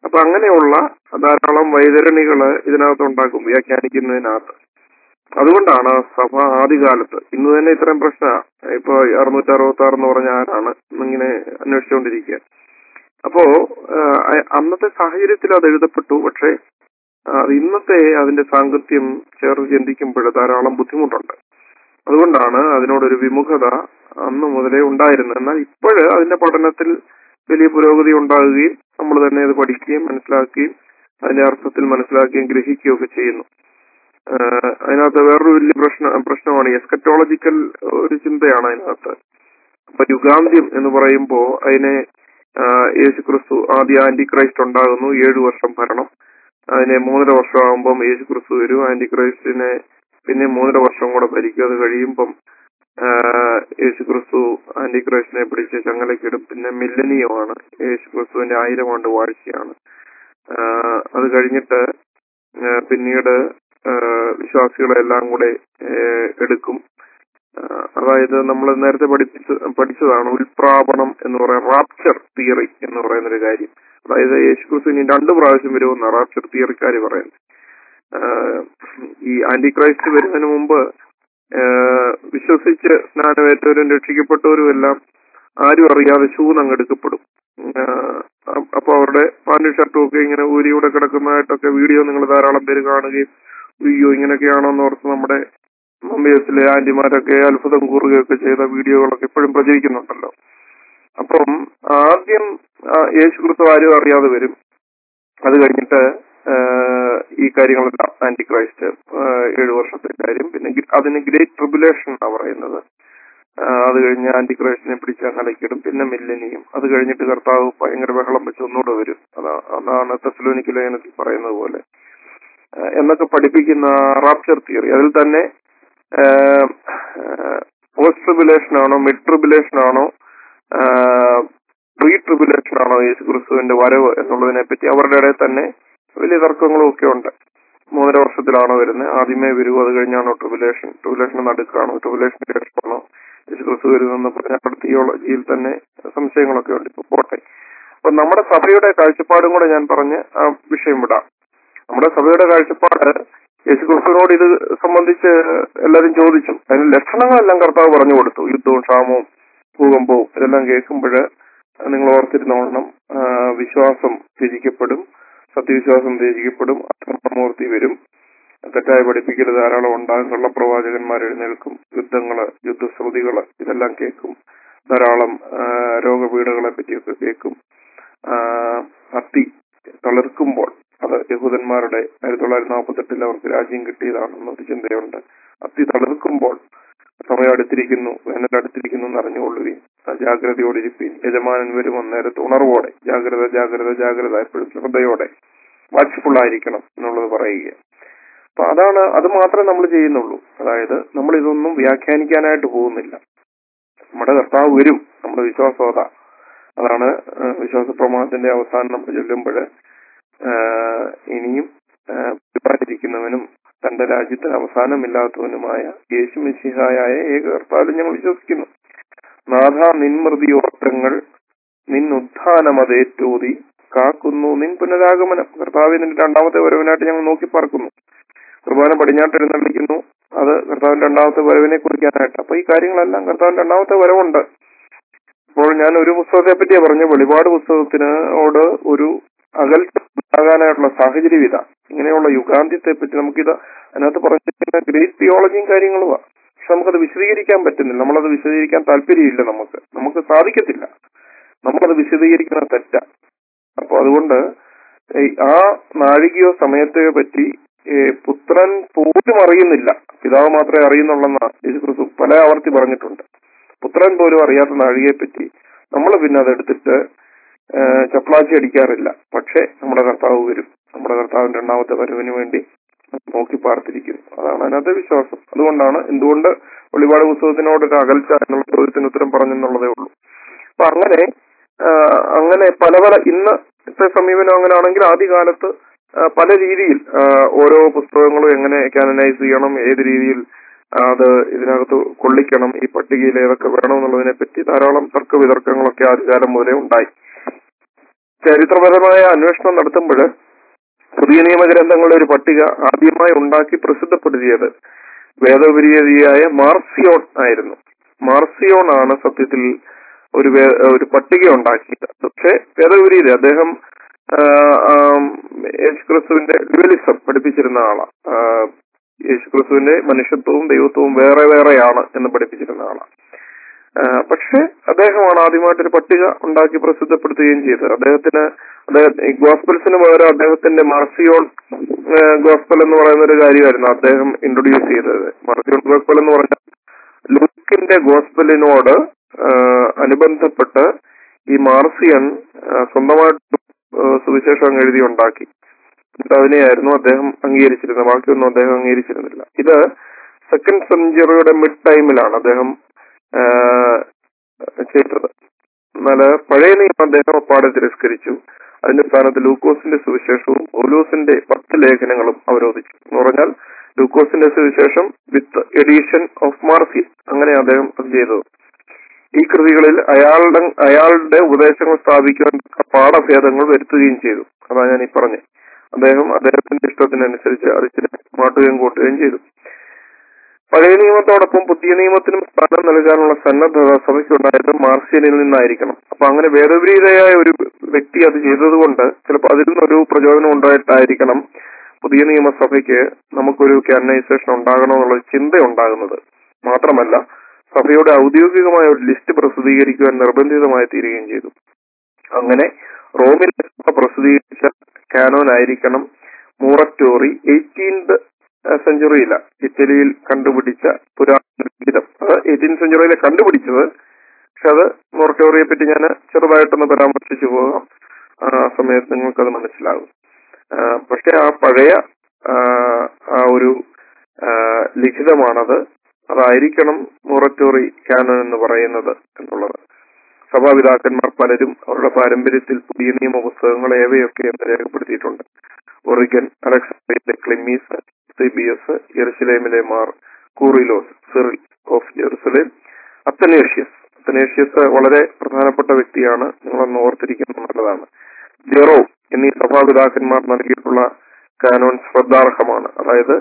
അപ്പൊ അങ്ങനെയുള്ള ധാരാളം വൈതരണികള് ഇതിനകത്ത് ഉണ്ടാക്കും വ്യാഖ്യാനിക്കുന്നതിനകത്ത് അതുകൊണ്ടാണ് സഭ ആദ്യകാലത്ത് ഇന്ന് തന്നെ ഇത്രയും പ്രശ്ന ഇപ്പൊ അറുന്നൂറ്റി അറുപത്തി ആറ് എന്ന് പറഞ്ഞ ആരാണ് ഇങ്ങനെ അന്വേഷിച്ചുകൊണ്ടിരിക്കുക അപ്പോ ആ, അന്നത്തെ സാഹചര്യത്തിൽ അത് എഴുതപ്പെട്ടു പക്ഷേ ആ, ഇന്നത്തെ അതിന്റെ സാങ്കത്യം ചേർത്ത് ചിന്തിക്കുമ്പോൾ ധാരാളം ബുദ്ധിമുട്ടുണ്ട് അതുകൊണ്ടാണ് അതിനോടൊരു വിമുഖത അന്ന് മുതലേ ഉണ്ടായിരുന്നത് എന്നാൽ ഇപ്പോഴ് അതിന്റെ പഠനത്തിൽ വലിയ പുരോഗതി ഉണ്ടാകുകയും നമ്മൾ തന്നെ അത് പഠിക്കുകയും മനസ്സിലാക്കുകയും അതിന്റെ അർത്ഥത്തിൽ മനസ്സിലാക്കുകയും ഗ്രഹിക്കുകയും ഒക്കെ ചെയ്യുന്നു ആഹ് അതിനകത്ത് വേറൊരു വലിയ പ്രശ്ന പ്രശ്നമാണ് എസ്കറ്റോളജിക്കൽ ഒരു ചിന്തയാണ് അതിനകത്ത് അപ്പൊ യുഗാന്ത്യം എന്ന് പറയുമ്പോ അതിനെ ആഹ് യേശു ക്രിസ്തു ആദ്യ ആന്റി ക്രൈസ്റ്റ് ഉണ്ടാകുന്നു ഏഴു വർഷം ഭരണം അതിനെ മൂന്നര വർഷം ആകുമ്പം യേശു ക്രിസ്തു വരും ആന്റി ക്രൈസ്റ്റിനെ പിന്നെ മൂന്നര വർഷം കൂടെ ഭരിക്കും അത് കഴിയുമ്പം ആഹ് യേശു ക്രിസ്തു ആന്റി ക്രൈസ്റ്റിനെ പിടിച്ച് ചങ്ങലക്കിടും പിന്നെ മില്ലനിയമാണ് യേശു ക്രിസ്തുവിന്റെ ആയിരം ആണ്ട് വാഴ്ചയാണ് ആഹ് അത് കഴിഞ്ഞിട്ട് ആഹ് പിന്നീട് ആഹ് വിശ്വാസികളെല്ലാം കൂടെ ആഹ് എടുക്കും ആഹ് അതായത് നമ്മൾ നേരത്തെ പഠിപ്പിച്ച പഠിച്ചതാണ് ഉൽപ്രാപണം എന്ന് പറയുന്ന റാപ്ചർ തിയറി എന്ന് പറയുന്ന ഒരു കാര്യം അതായത് യേശുക്രിസ്തു ഇനി രണ്ടു പ്രാവശ്യം വരുമെന്ന റാപ്ചർ തിയറിക്കാർ പറയുന്നത് ആഹ് ഈ ആന്റി ക്രൈസ്റ്റ് വരുന്നതിന് മുമ്പ് ആഹ് വിശ്വസിച്ച് സ്നാനമേറ്റവരും രക്ഷിക്കപ്പെട്ടവരും എല്ലാം ആരും അറിയാതെ ശൂന്നങ്ങെടുക്കപ്പെടും ആഹ് അ- അപ്പൊ അവരുടെ പാന്റും ഷർട്ടും ഒക്കെ ഇങ്ങനെ ഊരിയൂടെ കിടക്കുന്നതായിട്ടൊക്കെ വീഡിയോ നിങ്ങൾ ധാരാളം പേര് കാണുകയും അയ്യോ ഇങ്ങനെയൊക്കെയാണോ എന്ന് ഓർത്ത് നമ്മുടെ മുംബൈസിലെ ആന്റിമാരൊക്കെ അത്ഭുതം കൂറുകയൊക്കെ ചെയ്ത വീഡിയോകളൊക്കെ ഇപ്പോഴും പ്രചരിക്കുന്നുണ്ടല്ലോ അപ്പം ആദ്യം ആ, യേശു ക്രിസ്തു ആരും അറിയാതെ വരും അത് കഴിഞ്ഞിട്ട് ആ, ഈ കാര്യങ്ങളെല്ലാം ആന്റി ക്രൈസ്റ്റ് ആ, ഏഴു വർഷത്തെ കാര്യം പിന്നെ ഗ- അതിന് ഗ്രേറ്റ് ട്രിബുലേഷൻ എന്നാ പറയുന്നത് ആ, അത് കഴിഞ്ഞ് ആന്റി ക്രൈസ്റ്റിനെ പിടിച്ച് അങ്ങലക്കിടും പിന്നെ മില്ലനിയും അത് കഴിഞ്ഞിട്ട് കർത്താവ് ഭയങ്കര ബഹളം വെച്ച് ഒന്നുകൂടെ വരും അതാ അതാണ് തെസലോനിക്ക് ലേഖനത്തിൽ പറയുന്നത് പോലെ ആ, എന്നൊക്കെ പഠിപ്പിക്കുന്ന റാപ്ചർ തിയറി അതിൽ തന്നെ പോസ്റ്റ് ട്രിബുലേഷൻ ആണോ മിഡ് ട്രിബുലേഷൻ ആണോ പ്രീ ട്രിബുലേഷൻ ആണോ യേശു ക്രിസ്തുവിന്റെ വരവ് എന്നുള്ളതിനെ പറ്റി അവരുടെ ഇടയിൽ തന്നെ വലിയ തർക്കങ്ങളും ഒക്കെ ഉണ്ട് മൂന്നര വർഷത്തിലാണോ വരുന്നത് ആദ്യമേ വരൂ അത് കഴിഞ്ഞാണോ ട്രിബുലേഷൻ ട്രിബുലേഷൻ നടുക്കാണോ ട്രിബുലേഷൻ ശേഷമാണോ യേശു ക്രിസ്തു വരുന്നെന്ന് പറഞ്ഞ തിയോളജിയിൽ തന്നെ സംശയങ്ങളൊക്കെ ഉണ്ട് ഇപ്പൊ പോട്ടെ അപ്പൊ നമ്മുടെ സഭയുടെ കാഴ്ചപ്പാടും കൂടെ ഞാൻ പറഞ്ഞ് ആ വിഷയം വിടാം നമ്മുടെ സഭയുടെ കാഴ്ചപ്പാട് യേശു ക്രിസ്തുവിനോട് ഇത് സംബന്ധിച്ച് എല്ലാവരും ചോദിച്ചു അതിന് ലക്ഷണങ്ങളെല്ലാം കർത്താവ് പറഞ്ഞു കൊടുത്തു യുദ്ധവും ക്ഷാമവും ഭൂകമ്പവും ഇതെല്ലാം കേൾക്കുമ്പോൾ നിങ്ങൾ ഓർത്തിരുന്നോളണം ആ, വിശ്വാസം ത്യജിക്കപ്പെടും സത്യവിശ്വാസം ത്യജിക്കപ്പെടും അക്രമമൂർത്തി വരും തെറ്റായ പഠിപ്പിക്കൽ ധാരാളം ഉണ്ടാകും കള്ളപ്രവാചകന്മാർ എഴുന്നേൽക്കും യുദ്ധങ്ങള് യുദ്ധശ്രുതികള് ഇതെല്ലാം കേൾക്കും ധാരാളം ആ, രോഗപീഠകളെ പറ്റിയൊക്കെ കേൾക്കും ആ, അത്തി തളിർക്കുമ്പോൾ അത് യഹൂദന്മാരുടെ ആയിരത്തി തൊള്ളായിരത്തി നാൽപ്പത്തെട്ടിൽ അവർക്ക് രാജ്യം കിട്ടിയതാണെന്നൊരു ചിന്തയുണ്ട് അത്തി തളിർക്കുമ്പോൾ സമയം അടുത്തിരിക്കുന്നു വേനൽ അടുത്തിരിക്കുന്നു എന്ന് അറിഞ്ഞുകൊള്ളുകയും ആ ജാഗ്രതയോടിരിപ്പീൻ യജമാനൻ വരും അന്നേരത്ത് ഉണർവോടെ ജാഗ്രത ജാഗ്രത ജാഗ്രത എപ്പോഴും ശ്രദ്ധയോടെ വാച്ച്ഫുൾ ആയിരിക്കണം എന്നുള്ളത് പറയുക അപ്പൊ അതാണ് അത് മാത്രമേ നമ്മൾ ചെയ്യുന്നുള്ളൂ അതായത് നമ്മൾ ഇതൊന്നും വ്യാഖ്യാനിക്കാനായിട്ട് പോകുന്നില്ല നമ്മുടെ കർത്താവ് വരും നമ്മുടെ വിശ്വാസം അതാ അതാണ് ആ, വിശ്വാസ പ്രമാണത്തിന്റെ അവസാനം നമ്മൾ ചൊല്ലുമ്പോൾ ഇനിയും ആ, വരുവാനിരിക്കുന്നവനും തന്റെ രാജ്യത്തിന് അവസാനമില്ലാത്തവനുമായ യേശു മിശിഹായ ഏക കർത്താവിൽ ഞങ്ങൾ വിശ്വസിക്കുന്നു നാഥ നിൻമൃതിയോട്ടങ്ങൾ നിൻ ഉത്ഥാനമതേറ്റോതി കാക്കുന്നു നിൻ പുനരാഗമനം കർത്താവിന്റെ രണ്ടാമത്തെ വരവിനായിട്ട് ഞങ്ങൾ നോക്കി പാർക്കുന്നു കുർബാന പടിഞ്ഞാട്ട് എഴുന്നള്ളിക്കുന്നു അത് കർത്താവിന്റെ രണ്ടാമത്തെ വരവിനെ കുറിക്കാനായിട്ട് അപ്പൊ ഈ കാര്യങ്ങളെല്ലാം കർത്താവിന്റെ രണ്ടാമത്തെ വരവുണ്ട് ഇപ്പോൾ ഞാൻ ഒരു പുസ്തകത്തെ പറ്റിയാ പറഞ്ഞു വെളിപാട് പുസ്തകത്തിനോട് ഒരു അകൽച്ച ഉണ്ടാകാനായിട്ടുള്ള സാഹചര്യം ഇതാ ഇങ്ങനെയുള്ള യുഗാന്ത്യത്തെ പറ്റി നമുക്കിത് അതിനകത്ത് പറഞ്ഞിരിക്കുന്ന ഗ്രേറ്റ് തിയോളജിയും കാര്യങ്ങളുമാ പക്ഷെ നമുക്കത് വിശദീകരിക്കാൻ പറ്റുന്നില്ല നമ്മളത് വിശദീകരിക്കാൻ താല്പര്യമില്ല നമുക്ക് നമുക്ക് സാധിക്കത്തില്ല നമ്മളത് വിശദീകരിക്കുന്ന തെറ്റാ അപ്പൊ അതുകൊണ്ട് ഈ ആ നാഴികയോ സമയത്തെയോ പറ്റി ഏ, പുത്രൻ പോലും അറിയുന്നില്ല പിതാവ് മാത്രമേ അറിയുന്നുള്ളെന്ന് യേശുക്രിസ്തു പല ആവർത്തി പറഞ്ഞിട്ടുണ്ട് പുത്രൻ പോലും അറിയാത്ത നാഴികയെ പറ്റി നമ്മൾ പിന്നെ അതെടുത്തിട്ട് ഏ, ചപ്ലാച്ചി അടിക്കാറില്ല പക്ഷേ നമ്മുടെ കർത്താവ് വരും നമ്മുടെ കർത്താവിന്റെ രണ്ടാമത്തെ വരവിന് വേണ്ടി നോക്കി പാർത്തിരിക്കുന്നു അതാണ് അതിനകത്തെ വിശ്വാസം അതുകൊണ്ടാണ് എന്തുകൊണ്ട് വെളിപാട് പുസ്തകത്തിനോട് ഒരു അകൽച്ച എന്നുള്ള ചോദ്യത്തിന് ഉത്തരം പറഞ്ഞെന്നുള്ളതേ ഉള്ളൂ അപ്പൊ അങ്ങനെ ആ, അങ്ങനെ പല പല ഇന്നത്തെ സമീപനം അങ്ങനെ ആണെങ്കിൽ ആദ്യകാലത്ത് ആ, പല രീതിയിൽ ആ, ഓരോ പുസ്തകങ്ങളും എങ്ങനെ കാനനൈസ് ചെയ്യണം ഏത് രീതിയിൽ ആ, അത് ഇതിനകത്ത് കൊള്ളിക്കണം ഈ പട്ടികയിൽ ഏതൊക്കെ വേണം എന്നുള്ളതിനെ പറ്റി ധാരാളം തർക്ക വിതർക്കങ്ങളൊക്കെ ആദ്യകാലം മുതലേ ഉണ്ടായി ചരിത്രപരമായ അന്വേഷണം നടത്തുമ്പോൾ പുതിയ നിയമഗ്രന്ഥങ്ങളുടെ ഒരു പട്ടിക ആദ്യമായി ഉണ്ടാക്കി പ്രസിദ്ധപ്പെടുത്തിയത് വേദപരിയതിയായ മാർസിയോൺ ആയിരുന്നു മാർസിയോൺ ആണ് സത്യത്തിൽ ഒരു വേ- ഒരു പട്ടിക ഉണ്ടാക്കിയത് പക്ഷേ വേദപുരിയിൽ അദ്ദേഹം ആ, ആം, യേശുക്രിസ്തുവിന്റെ ഡ്യുവലിസം പഠിപ്പിച്ചിരുന്ന ആളാണ് ആ, യേശുക്രിസ്തുവിന്റെ മനുഷ്യത്വവും ദൈവത്വവും വേറെ വേറെയാണ് എന്ന് പഠിപ്പിച്ചിരുന്ന ആളാണ് ആ, പക്ഷേ അദ്ദേഹമാണ് ആദ്യമായിട്ടൊരു പട്ടിക ഉണ്ടാക്കി പ്രസിദ്ധപ്പെടുത്തുകയും ചെയ്തത് അദ്ദേഹത്തിന് അദ്ദേഹം ഈ ഗോസ്പൽസിന് പകരം അദ്ദേഹത്തിന്റെ മാർസിയോൺ ഗോസ്പൽ എന്ന് പറയുന്ന ഒരു കാര്യമായിരുന്നു അദ്ദേഹം ഇൻട്രൊഡ്യൂസ് ചെയ്തത് മാർസിയോൺ ഗോസ്പൽ എന്ന് പറഞ്ഞാൽ ലൂക്കിന്റെ ഗോസ്പലിനോട് ആ, അനുബന്ധപ്പെട്ട് ഈ മാർസിയൻ ആ, സ്വന്തമായിട്ട് ആ, സുവിശേഷം എഴുതി ഉണ്ടാക്കി എന്നിട്ട് അതിനെയായിരുന്നു അദ്ദേഹം അംഗീകരിച്ചിരുന്നത് ബാക്കിയൊന്നും അദ്ദേഹം അംഗീകരിച്ചിരുന്നില്ല ഇത് സെക്കൻഡ് സെഞ്ചുറിയുടെ മിഡ് ടൈമിലാണ് അദ്ദേഹം ആ, ചെയ്തത് എന്നാൽ പഴയ നിയമം അദ്ദേഹം അപ്പാടെ തിരസ്കരിച്ചു അതിന്റെ സ്ഥാനത്ത് ലൂക്കോസിന്റെ സുവിശേഷവും ഒലൂസിന്റെ പത്ത് ലേഖനങ്ങളും അവരോധിച്ചു എന്ന് പറഞ്ഞാൽ ലൂക്കോസിന്റെ സുവിശേഷം വിത്ത് എഡീഷൻ ഓഫ് മാർസി അങ്ങനെ അദ്ദേഹം അത് ചെയ്തത് ഈ കൃതികളിൽ അയാളുടെ അയാളുടെ ഉപദേശങ്ങൾ സ്ഥാപിക്കുവാൻ പാഠഭേദങ്ങൾ വരുത്തുകയും ചെയ്തു അതാണ് ഞാൻ ഈ പറഞ്ഞത് അദ്ദേഹം അദ്ദേഹത്തിന്റെ ഇഷ്ടത്തിനനുസരിച്ച് അത് ചില മാട്ടുകയും കൂട്ടുകയും ചെയ്തു പഴയ നിയമത്തോടൊപ്പം പുതിയ നിയമത്തിനും സ്ഥാനം നൽകാനുള്ള സന്നദ്ധത സഭയ്ക്കുണ്ടായത് മാർഷ്യനിൽ നിന്നായിരിക്കണം അപ്പൊ അങ്ങനെ വേദവിരീതയായ ഒരു വ്യക്തി അത് ചെയ്തതുകൊണ്ട് ചിലപ്പോൾ അതിൽ നിന്നൊരു പ്രചോദനം ഉണ്ടായിട്ടായിരിക്കണം പുതിയ നിയമസഭയ്ക്ക് നമുക്കൊരു കാനൈസേഷൻ ഉണ്ടാകണമെന്നുള്ള ചിന്ത ഉണ്ടാകുന്നത് മാത്രമല്ല സഭയുടെ ഔദ്യോഗികമായ ഒരു ലിസ്റ്റ് പ്രസിദ്ധീകരിക്കുവാൻ നിർബന്ധിതമായി തീരുകയും ചെയ്തു അങ്ങനെ റോമിൽ പ്രസിദ്ധീകരിച്ച കാനോൻ ആയിരിക്കണം മൂററ്റോറി എയ്റ്റീൻത് സെഞ്ചുറിയില ഇറ്റലിയിൽ കണ്ടുപിടിച്ച പുരാതന ഗീതം അത് എയ്റ്റീൻ സെഞ്ചുറിയിലെ കണ്ടുപിടിച്ചത് പക്ഷെ അത് മൊറട്ടോറിയെ പറ്റി ഞാൻ ചെറുതായിട്ടൊന്ന് പരാമർശിച്ചു പോകാം ആ സമയത്ത് നിങ്ങൾക്കത് മനസ്സിലാകും ആ, പക്ഷെ ആ പഴയ ആ, ആ ഒരു ആ, ലിഖിതമാണത് അതായിരിക്കണം മൊററ്റോറി കാനൻ എന്ന് പറയുന്നത് എന്നുള്ളത് സഭാപിതാക്കന്മാർ പലരും അവരുടെ പാരമ്പര്യത്തിൽ പുതിയ നിയമ പുസ്തകങ്ങൾ ഏവയൊക്കെ എന്ന് രേഖപ്പെടുത്തിയിട്ടുണ്ട് ഒറിഗൻ അലക്സാണ്ടറിലെ ക്ലിമീസ് സിബിയസ് യെറുസലേമിലെ Mar Kurilos Cyril of Jerusalem Athanasius Athanasius വളരെ പ്രധാനപ്പെട്ട വ്യക്തിയാണ് നിങ്ങളൊന്ന് ഓർത്തിരിക്കുന്നത് നല്ലതാണ് ജെറോ എന്നീ സഭാപിതാക്കന്മാർ നൽകിയിട്ടുള്ള കാനോൻ ശ്രദ്ധാർഹമാണ് അതായത്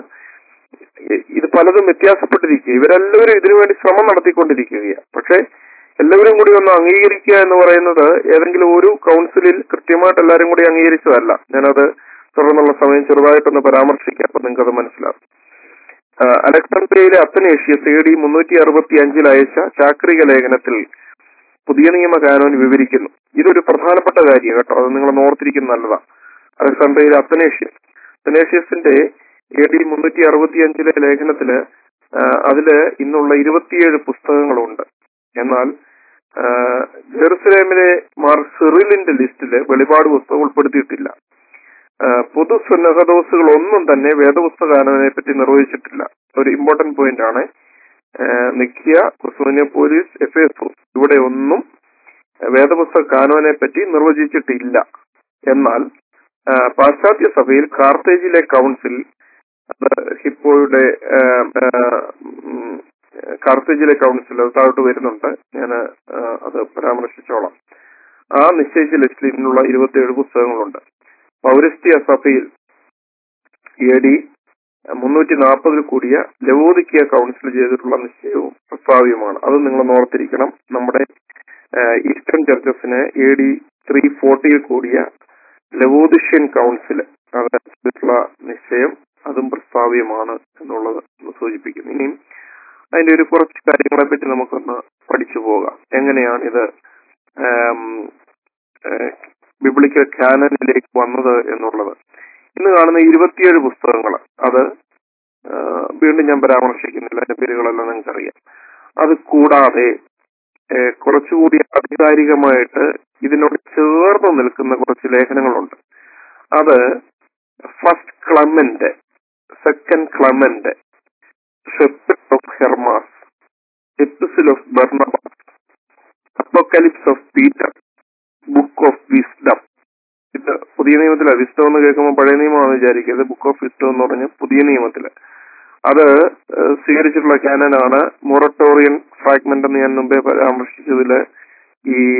ഇ- ഇത് പലതും വ്യത്യാസപ്പെട്ടിരിക്കുക ഇവരെല്ലാവരും ഇതിനു വേണ്ടി ശ്രമം നടത്തിക്കൊണ്ടിരിക്കുകയാണ് പക്ഷേ എല്ലാവരും കൂടി ഒന്ന് അംഗീകരിക്കുക എന്ന് പറയുന്നത് ഏതെങ്കിലും ഒരു കൗൺസിലിൽ കൃത്യമായിട്ട് എല്ലാവരും കൂടി അംഗീകരിച്ചതല്ല ഞാനത് തുടർന്നുള്ള സമയം ചെറുതായിട്ടൊന്ന് പരാമർശിക്കാം അപ്പൊ നിങ്ങൾക്ക് അത് മനസ്സിലാവും ആ, അലക്സാണ്ട്രിയയിലെ അത്തനേഷ്യസ് എ ഡി മുന്നൂറ്റി അറുപത്തി അഞ്ചിൽ അയച്ച ചാക്രിക ലേഖനത്തിൽ പുതിയ നിയമ കാനോൻ വിവരിക്കുന്നു ഇതൊരു പ്രധാനപ്പെട്ട കാര്യം കേട്ടോ അത് നിങ്ങൾ ഓർത്തിരിക്കുന്നത് നല്ലതാ അലക്സാണ്ട്രിയയിലെ അത്തനേഷ്യസ് അത്തനേഷ്യസിന്റെ എ ഡി മുന്നൂറ്റി അറുപത്തി അഞ്ചിലെ ലേഖനത്തില് ആ, അതില് ഇന്നുള്ള ഇരുപത്തിയേഴ് പുസ്തകങ്ങളുണ്ട് എന്നാൽ ആ, ജെറുസലേമിലെ മാർ സിറിലിന്റെ ലിസ്റ്റില് വെളിപാട് പുസ്തകം ഉൾപ്പെടുത്തിയിട്ടില്ല ആ, പൊതു സുന്നഹദോസുകൾ ഒന്നും തന്നെ വേദപുസ്തകാനനെ പറ്റി നിർവഹിച്ചിട്ടില്ല ഒരു ഇമ്പോർട്ടന്റ് പോയിന്റ് ആണ് ആ, നിക്കിയ കുസ്മോനിയ പോലീസ് എഫ് എസ് ഇവിടെ ഒന്നും വേദപുസ്തക കാനോനെ പറ്റി നിർവചിച്ചിട്ടില്ല എന്നാൽ ആ, പാശ്ചാത്യ സഭയിൽ കാർത്തേജിലെ കൗൺസിൽ അത് ഹിപ്പോയുടെ ആ, ആ, ഉം, കാർത്തേജിലെ കൗൺസിൽ അത് താഴോട്ട് വരുന്നുണ്ട് ഞാൻ അത് പരാമർശിച്ചോളാം ആ നിശ്ചയിച്ച ലിസ്റ്റിൽ ഇന്നുള്ള ഇരുപത്തിയേഴ് പുസ്തകങ്ങളുണ്ട് പൗരസ്ത്യ സഭയിൽ എ ഡി മുന്നൂറ്റി നാൽപ്പതിൽ കൂടിയ ലവോദിക്കിയ കൗൺസിൽ ചെയ്തിട്ടുള്ള നിശ്ചയവും പ്രസ്താവ്യമാണ് അത് നിങ്ങൾ ഓർത്തിരിക്കണം നമ്മുടെ ഈസ്റ്റേൺ ചർച്ചസിന് എ ഡി ത്രീ ഫോർട്ടിയിൽ കൂടിയ ലവോദിഷ്യൻ കൗൺസിൽ അത് ചെയ്തിട്ടുള്ള നിശ്ചയം അതും പ്രസ്താവ്യമാണ് എന്നുള്ളത് ഒന്ന് സൂചിപ്പിക്കുന്നു ഇനിയും അതിന്റെ ഒരു കുറച്ച് കാര്യങ്ങളെ പറ്റി നമുക്കൊന്ന് പഠിച്ചു പോകാം എങ്ങനെയാണ് ഇത് ബിബ്ലിക്കൽ കാനനിലേക്ക് വന്നത് എന്നുള്ളത് ഇന്ന് കാണുന്ന ഇരുപത്തിയേഴ് പുസ്തകങ്ങൾ അത് ആ, വീണ്ടും ഞാൻ പരാമർശിക്കുന്നില്ല അതിന്റെ പേരുകളെല്ലാം നിങ്ങൾക്കറിയാം അത് കൂടാതെ ഏ, കുറച്ചുകൂടി ആധികാരികമായിട്ട് ഇതിനോട് ചേർന്ന് നിൽക്കുന്ന കുറച്ച് ലേഖനങ്ങളുണ്ട് അത് first Clement second Clement shepherd of Hermas epistle of Barnabas apocalypse of Peter book of wisdom ഇത് പുതിയ നിയമത്തിലെ വിസ്ഡം എന്ന് കേൾക്കുമ്പോൾ പഴയ നിയമമാണെന്ന് വിചാരിക്കരുത് ബുക്ക് ഓഫ് വിസ്ഡം എന്ന് പറഞ്ഞ പുതിയ നിയമത്തില് അത് ഏഹ്, സ്വീകരിച്ചിട്ടുള്ള കാനനാണ് മൊറട്ടോറിയൻ ഫ്രാഗ്മെന്റ് എന്ന് ഞാൻ മുമ്പേ പരാമർശിച്ചതില് ഈ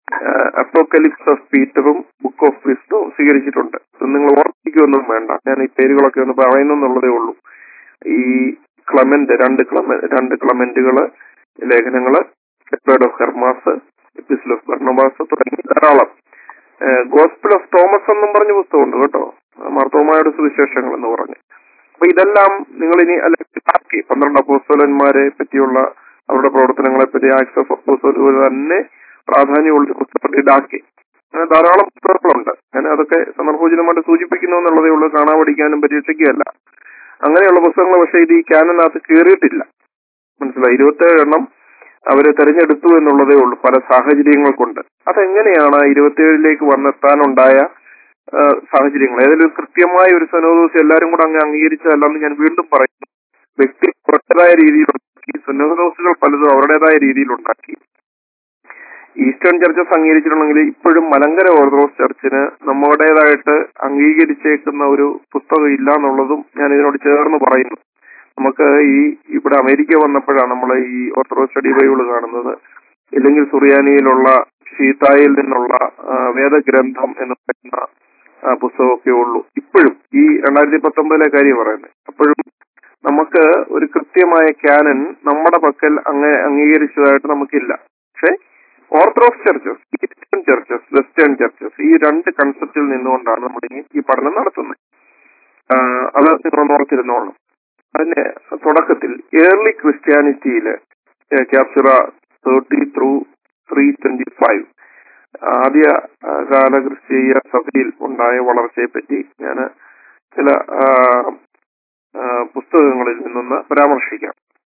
അപ്പോക്കലിപ്സ് ഓഫ് പീറ്ററും ബുക്ക് ഓഫ് വിസ്ഡവും സ്വീകരിച്ചിട്ടുണ്ട് ഇത് നിങ്ങൾ ഓർമ്മിക്കൊന്നും വേണ്ട ഞാൻ ഈ പേരുകളൊക്കെ ഒന്ന് പറയുന്നെന്നുള്ളതേ ഉള്ളൂ ഈ ക്ലമന്റ് രണ്ട് ക്ലമ രണ്ട് ക്ലമന്റുകള് ലേഖനങ്ങള് shepherd of Hermas epistle of Barnabas തുടങ്ങി ധാരാളം ഗോസ്പിൾ ഓഫ് തോമസ് എന്നും പറഞ്ഞ പുസ്തകമുണ്ട് കേട്ടോ മാർത്തോമായുടെ സുവിശേഷങ്ങൾ എന്ന് പറഞ്ഞ് അപ്പൊ ഇതെല്ലാം നിങ്ങൾ ഇനി അല്ലെങ്കിൽ ബാക്കി പന്ത്രണ്ട് അപ്പോസ്തലന്മാരെ പറ്റിയുള്ള അവരുടെ പ്രവർത്തനങ്ങളെ പറ്റി ആക്സ് ഓഫ് അപ്പോസ്തലുകൾ തന്നെ പ്രാധാന്യമുള്ള പുസ്തകം ഇതാക്കി അങ്ങനെ ധാരാളം പുസ്തകങ്ങളുണ്ട് ഞാൻ അതൊക്കെ സന്ദർഭോചിതമായിട്ട് സൂചിപ്പിക്കുന്നു എന്നുള്ളതേ ഉള്ളൂ കാണാൻ പഠിക്കാനും പരീക്ഷിക്കുകയല്ല അങ്ങനെയുള്ള പുസ്തകങ്ങൾ പക്ഷേ ഇത് ഈ ക്യാനനകത്ത് കയറിയിട്ടില്ല മനസ്സിലായി ഇരുപത്തേഴ് എണ്ണം അവര് തെരഞ്ഞെടുത്തു എന്നുള്ളതേ ഉള്ളൂ പല സാഹചര്യങ്ങൾ കൊണ്ട് അതെങ്ങനെയാണ് ഇരുപത്തിയേഴിലേക്ക് വന്നെത്താനുണ്ടായ ആ, സാഹചര്യങ്ങൾ ഏതെങ്കിലും കൃത്യമായ ഒരു സനോദോസ് എല്ലാവരും കൂടെ അങ്ങ് അംഗീകരിച്ചതല്ലെന്ന് ഞാൻ വീണ്ടും പറയുന്നു വ്യക്തി കുറച്ചതായ രീതിയിൽ ഉണ്ടാക്കി സുന്നതദോസുകൾ പലതും അവരുടേതായ രീതിയിൽ ഉണ്ടാക്കി ഈസ്റ്റേൺ ചർച്ചസ് അംഗീകരിച്ചിട്ടുണ്ടെങ്കിൽ ഇപ്പോഴും മലങ്കര ഓർത്തഡോക്സ് ചർച്ചിന് നമ്മുടേതായിട്ട് അംഗീകരിച്ചേക്കുന്ന ഒരു പുസ്തകം ഇല്ല എന്നുള്ളതും ഞാൻ ഇതിനോട് ചേർന്ന് പറയുന്നു നമുക്ക് ഈ ഇവിടെ അമേരിക്ക വന്നപ്പോഴാണ് നമ്മൾ ഈ ഓർത്തഡോക്സ് സ്റ്റഡി ബൈബിൾ കാണുന്നത് ഇല്ലെങ്കിൽ സുറിയാനിയിലുള്ള ഷീതായിൽ നിന്നുള്ള ആ, വേദഗ്രന്ഥം എന്ന് പറയുന്ന ആ, പുസ്തകമൊക്കെ ഉള്ളൂ ഇപ്പോഴും ഈ രണ്ടായിരത്തി പത്തൊമ്പതിലെ കാര്യം പറയുന്നത് അപ്പോഴും നമുക്ക് ഒരു കൃത്യമായ ക്യാനൻ നമ്മുടെ പക്കൽ അങ്ങ അംഗീകരിച്ചതായിട്ട് നമുക്കില്ല പക്ഷെ orthodox churches eastern churches western churches ഈ രണ്ട് കൺസെപ്റ്റിൽ നിന്നുകൊണ്ടാണ് നമ്മൾ ഈ ഈ പഠനം നടത്തുന്നത് ആ, അത് നിങ്ങൾ ഓർത്തിരുന്നോളണം അതിന്റെ തുടക്കത്തിൽ ഏർലി ക്രിസ്ത്യാനിറ്റിയില് capture thirty through three twenty five ആദ്യ ആ, കാല ക്രിസ്തീയ സഭയിൽ ഉണ്ടായ വളർച്ചയെ പറ്റി ഞാൻ ചില ആ, ആ, പുസ്തകങ്ങളിൽ നിന്നൊന്ന് പരാമർശിക്കാം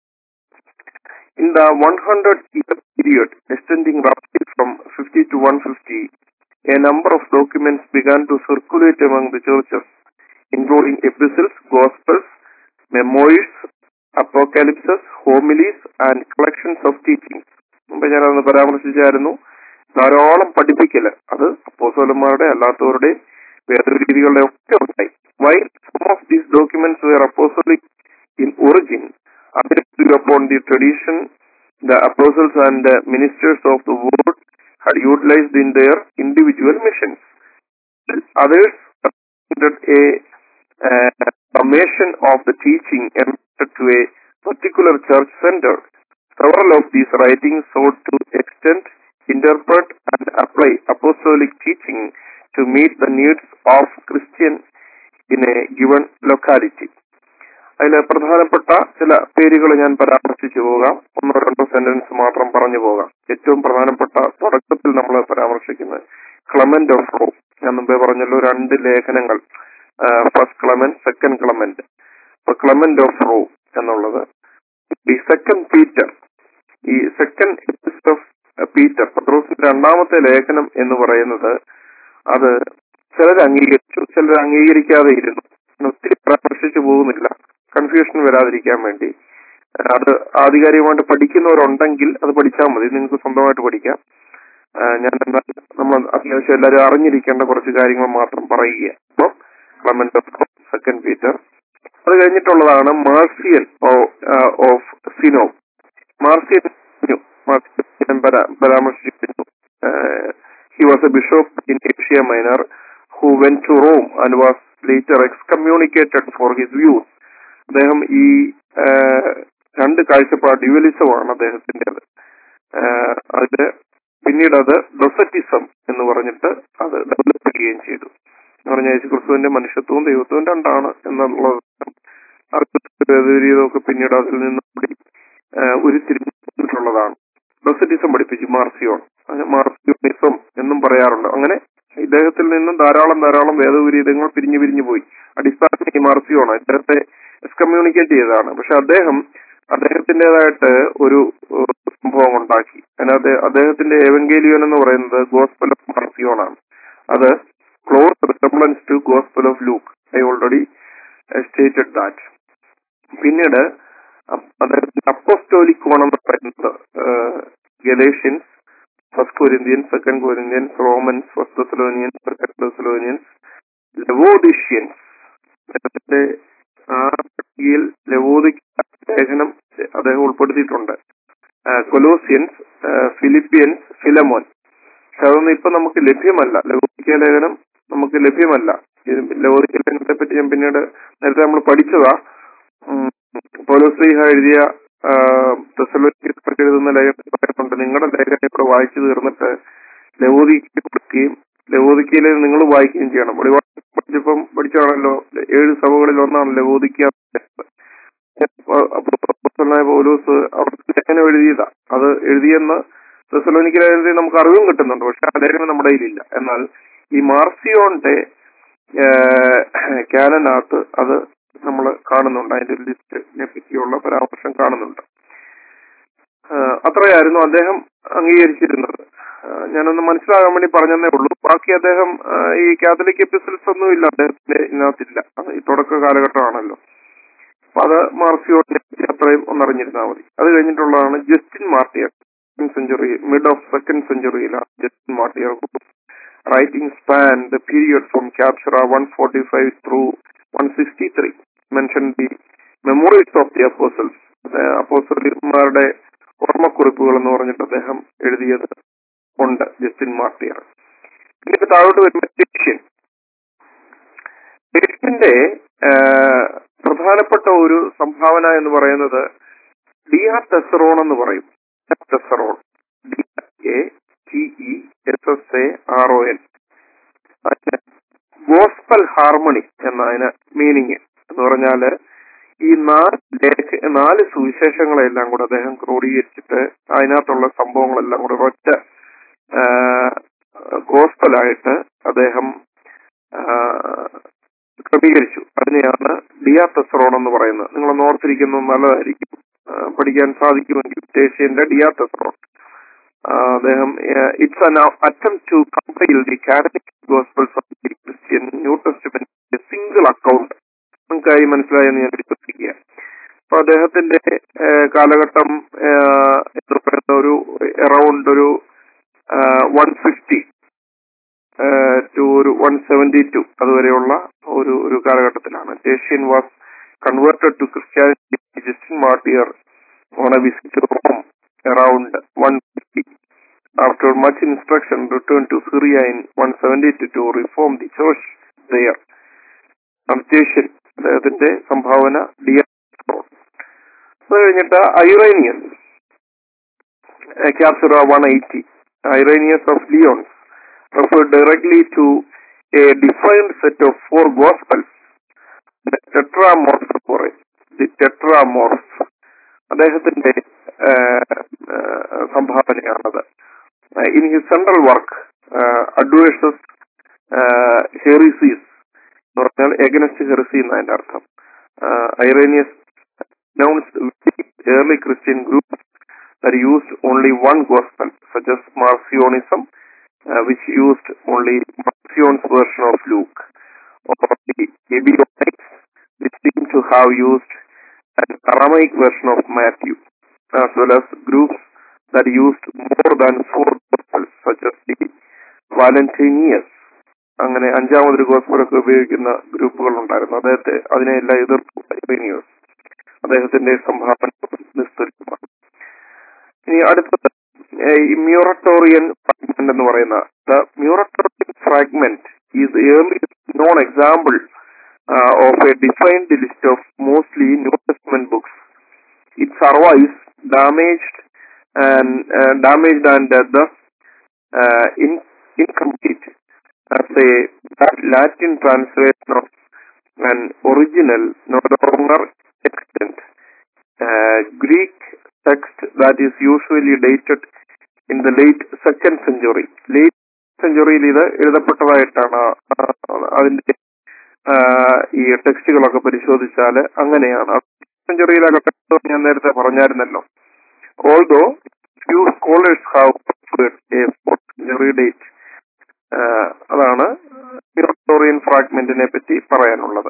In the 100 year period extending roughly from 50 to 150, a number of documents began to circulate among the churches, including epistles, gospels, memoirs, apocalypses, homilies, and collections of teachings. മുമ്പ് ഞാനതൊന്ന് പരാമർശിച്ചായിരുന്നു ധാരാളം പഠിപ്പിക്കല് അത് അപ്പോസോലന്മാരുടെ അല്ലാത്തവരുടെ വേദരീതികളുടെ ഒക്കെ ഉണ്ടായി why some of these documents were apostolic in origin others grew upon the tradition the apostles and uh, ministers of the word had utilized in their individual missions. Others appointed a uh, summation of the teaching and to a particular church center. Several of these writings sought to extend, interpret, and apply apostolic teaching to meet the needs of Christian in a given locality. അതിൽ പ്രധാനപ്പെട്ട ചില പേരുകൾ ഞാൻ പരാമർശിച്ചു പോകാം ഒന്നോ രണ്ടോ sentence മാത്രം പറഞ്ഞു പോകാം ഏറ്റവും പ്രധാനപ്പെട്ട തുടക്കത്തിൽ നമ്മൾ പരാമർശിക്കുന്നത് ക്ലമന്റ് ഓഫ് റോ ഞാൻ മുമ്പേ പറഞ്ഞല്ലോ രണ്ട് ലേഖനങ്ങൾ ഫസ്റ്റ് ക്ലമന്റ് സെക്കൻഡ് ക്ലമന്റ് അപ്പൊ ക്ലമന്റ് ഓഫ് റോ എന്നുള്ളത് ഈ സെക്കൻഡ് പീറ്റർ ഈ സെക്കൻഡ് എപ്പിസ്റ്റ് ഓഫ് പീറ്റർ പത്രോസിന്റെ രണ്ടാമത്തെ ലേഖനം എന്ന് പറയുന്നത് അത് ചിലർ അംഗീകരിച്ചു ചിലർ അംഗീകരിക്കാതെ ഇരുന്നു ഞാൻ ഒത്തിരി പരാമർശിച്ചു പോകുന്നില്ല കൺഫ്യൂഷൻ വരാതിരിക്കാൻ വേണ്ടി അത് ആധികാരികമായിട്ട് പഠിക്കുന്നവരുണ്ടെങ്കിൽ അത് പഠിച്ചാൽ മതി നിങ്ങൾക്ക് സ്വന്തമായിട്ട് പഠിക്കാം ആ, ഞാൻ എന്നാൽ നമ്മൾ അത്യാവശ്യം എല്ലാവരും അറിഞ്ഞിരിക്കേണ്ട കുറച്ച് കാര്യങ്ങൾ മാത്രം പറയുക അപ്പം ക്ലമന്റ് ഓഫ് സെക്കൻഡ് പീറ്റർ അത് കഴിഞ്ഞിട്ടുള്ളതാണ് Marcion of Sinope Marcion Marcion ഞാൻ പരാ- പരാമർശിച്ചിരുന്നു he was a bishop in Asia Minor who went to Rome and was later excommunicated for his views അദ്ദേഹം ഈ ആ, രണ്ട് കാഴ്ചപ്പാട് ഡ്യുവലിസമാണ് അദ്ദേഹത്തിൻ്റെത് അതില് പിന്നീട് അത് ഡൊസറ്റിസം എന്ന് പറഞ്ഞിട്ട് അത് ഡെവലപ്പ് ചെയ്യുകയും ചെയ്തു എന്ന് പറഞ്ഞ യേശു ക്രിസ്തുവിന്റെ മനുഷ്യത്വവും ദൈവത്വവും രണ്ടാണ് എന്നുള്ളത് വേദരീതമൊക്കെ പിന്നീട് അതിൽ നിന്ന് കൂടി ആ, ഉരുത്തിരിഞ്ഞിട്ടുള്ളതാണ് ഡൊസറ്റിസം പഠിപ്പിച്ചു മാർസിയോൺ അതിന് മാർസിയോണിസം എന്നും പറയാറുണ്ട് അങ്ങനെ ഇദ്ദേഹത്തിൽ നിന്നും ധാരാളം ധാരാളം വേദവിരീതങ്ങൾ പിരിഞ്ഞു പിരിഞ്ഞു പോയി അടിസ്ഥാനം ഈ മാർസിയോണ് ഇദ്ദേഹത്തെ എക്സ്കമ്മ്യൂണിക്കേറ്റ് ചെയ്തതാണ് പക്ഷെ അദ്ദേഹം അദ്ദേഹത്തിൻ്റെതായിട്ട് ഒരു ഏഹ്, സംഭവം ഉണ്ടാക്കി അതിനകത്ത് അദ്ദേഹത്തിന്റെ എവങ്കേലിയോൻ എന്ന് പറയുന്നത് ഗോസ്പൽ ഓഫ് മാർസിയോൺ ആണ് അത് close resemblance to gospel of Luke I already stated that പിന്നീട് അ- അദ്ദേഹത്തിന്റെ അപ്പോസ്റ്റോലിക് കോണം എന്ന് പറയുന്നത് Galatians first Corinthians second Corinthians Romans first Thessalonians second Thessalonians Laodiceans അദ്ദേഹത്തിന്റെ ആ പട്ടികയിൽ ലവോദിക് ലേഖനം അദ്ദേഹം ഉൾപ്പെടുത്തിയിട്ടുണ്ട് ആ, കൊലോസിയൻസ് ആ, ഫിലിപ്പിയൻസ് ഫിലമോൻ പക്ഷെ അതൊന്നും ഇപ്പൊ നമുക്ക് ലഭ്യമല്ല ലഘുലിഖിയ ലേഖനം നമുക്ക് ലഭ്യമല്ല ഇത് ലഘുലിഖിയ ലേഖനത്തെ പറ്റി ഞാൻ പിന്നീട് നേരത്തെ നമ്മൾ പഠിച്ചതാ ഉം, പൗലോസ്ലീഹ എഴുതിയ തെസലോനിക്കർക്ക് എഴുതുന്ന ലേഖനത്തിൽ പറയുന്നുണ്ട് നിങ്ങളുടെ ലേഖനം ഇവിടെ വായിച്ചു തീർന്നിട്ട് ലഘുദിക്ക് കൊടുക്കുകയും ലഘുദിക്കയിലെ നിങ്ങൾ വായിക്കുകയും ചെയ്യണം വെളിപാട് പഠിച്ചപ്പം പഠിച്ചാണല്ലോ ഏഴ് സഭകളിൽ ഒന്നാണ് ലഘുദിക്ക അപ്പോസ്തലനായ പൗലോസ് അവർക്ക് ലേഖനം എഴുതിയതാ അത് എഴുതിയെന്ന് തെസലോനിക്ക ലേഖനത്തിൽ നമുക്ക് അറിവും കിട്ടുന്നുണ്ട് പക്ഷെ ആ ലേഖനം നമ്മുടെ കയ്യിലില്ല എന്നാൽ ഈ മാർസിയോന്റെ ക്യാനനകത്ത് അത് നമ്മൾ കാണുന്നുണ്ട് അതിന്റെ ലിസ്റ്റിനെ പറ്റിയുള്ള പരാമർശം കാണുന്നുണ്ട് ആ, അത്രയായിരുന്നു അദ്ദേഹം അംഗീകരിച്ചിരുന്നത് ആ, ഞാനൊന്ന് മനസ്സിലാകാൻ വേണ്ടി പറഞ്ഞതേ ഉള്ളൂ ബാക്കി അദ്ദേഹം ആ, ഈ കാത്തലിക് എപ്പിസൽസ് ഒന്നും ഇല്ല അദ്ദേഹത്തിന്റെ ഇതിനകത്തില്ല അത് ഈ തുടക്ക കാലഘട്ടമാണല്ലോ അപ്പൊ അത് മാർസിയോട്ടിനെ പറ്റി അത്രയും ഒന്നറിഞ്ഞിരുന്നാൽ മതി അത് കഴിഞ്ഞിട്ടുള്ളതാണ് Justin Martyr second century mid of second സെഞ്ചുറിയിലാണ് Justin Martyr writing span the period from Capsura 145 through 163 mentioned the memories of the apostles അപ്പോസലിമാരുടെ ഓർമ്മക്കുറിപ്പുകൾ എന്ന് പറഞ്ഞിട്ട് അദ്ദേഹം എഴുതിയത് ഉണ്ട് ജസ്റ്റിൻ മാർട്ടിയർ പിന്നെ താഴോട്ട് വരുന്ന ടെക്ഷ്യൻ ടെക്ഷ്യന്റെ പ്രധാനപ്പെട്ട ഒരു സംഭാവന എന്ന് പറയുന്നത് ഡിയാ തെസറോൺ എന്ന് പറയും തെസറോൺ D A T E S S A R O N gospel harmony എന്ന അതിന് മീനിങ് എന്ന് പറഞ്ഞാല് ഈ നാല് ലേഖ നാല് സുവിശേഷങ്ങളെല്ലാം കൂടെ അദ്ദേഹം ക്രോഡീകരിച്ചിട്ട് അതിനകത്തുള്ള സംഭവങ്ങളെല്ലാം കൂടെ ഒറ്റ ഗോസ്പലായിട്ട് അദ്ദേഹം ആ, ക്രമീകരിച്ചു അതിനെയാണ് ഡിയാ തെസറോൺ എന്ന് പറയുന്നത് നിങ്ങളൊന്ന് ഓർത്തിരിക്കുന്നത് നല്ലതായിരിക്കും ആ, പഠിക്കാൻ സാധിക്കുമെങ്കിൽ ദേശീയന്റെ ഡിയാ തെസറോൺ ആ, അദ്ദേഹം it's an attempt to compile the catholic gospels of the Christian New Testament single account നിങ്ങൾക്കായി മനസ്സിലായെന്ന് ഞാൻ വിശ്വസിക്കുക അപ്പൊ അദ്ദേഹത്തിന്റെ ആ, കാലഘട്ടം ആ, എന്ന് പറയുന്ന ഒരു അറൌണ്ട് ഒരു വൺ ഫിഫ്റ്റി ടു ഒരു വൺ സെവന്റി ടു അതുവരെയുള്ള ഒരു ഒരു കാലഘട്ടത്തിലാണ് Asian was converted to Christianity Justin Martyr on a visit Rome around one fifty after much instruction returned to Syria in 172 to reform the church there. അർത്തേഷ്യൻ അദ്ദേഹത്തിന്റെ സംഭാവന ഡിയർ അത് കഴിഞ്ഞിട്ട് Irenaeus capture one eighty Irenaeus of Lyons referred directly to a defined set of four gospels the tetramorphs എന്ന് പറയും the tetramorphs അദ്ദേഹത്തിന്റെ സംഭാവനയാണത് in his central work uh, adverses uh, heresies എന്ന് പറഞ്ഞാൽ എഗനസ്റ്റ് ഹെറസി എന്ന് അതിന്റെ അർത്ഥം Irenaeus announced early Christian groups that used only one gospel, such as Marcionism, uh, which used only Marcion's version of Luke, or the Ebionites, which seem to have used an Aramaic version of Matthew, as well as groups that used more than four gospels, such as the Valentinians. അങ്ങനെ അഞ്ചാമതൊരു ഗോസ്പലൊക്കെ ഉപയോഗിക്കുന്ന ഗ്രൂപ്പുകൾ ഉണ്ടായിരുന്നു അദ്ദേഹത്തെ അതിനെല്ലാം എതിർത്തു ഐറേനിയോസ് അദ്ദേഹത്തിന്റെ സംഭാവന നിസ്തുലമാണ് ഇനി അടുത്തത് ഈ മ്യൂറട്ടോറിയൻ ഫ്രാഗ്മെന്റ് എന്ന് പറയുന്ന the Muratorian fragment is early known example of a defined list of mostly New Testament books it survives damaged and uh, damaged and uh, thus uh, in, incomplete as a Latin translation of an original no longer extant uh, Greek text that is usually dated in the late second century. Late century ഇത് എഴുതപ്പെട്ടതായിട്ടാണ് ആ, അതിന്റെ ആ, ഈ ടെക്സ്റ്റുകളൊക്കെ പരിശോധിച്ചാൽ അങ്ങനെയാണ് സെഞ്ചുറിയിലൊക്കെ text ഞാൻ നേരത്തെ പറഞ്ഞായിരുന്നല്ലോ although few scholars have preferred a fourth century date ആഹ് അതാണ് ഹിസ്റ്റോറിയൻ ഫ്രാഗ്മെന്റിനെ പറ്റി പറയാനുള്ളത്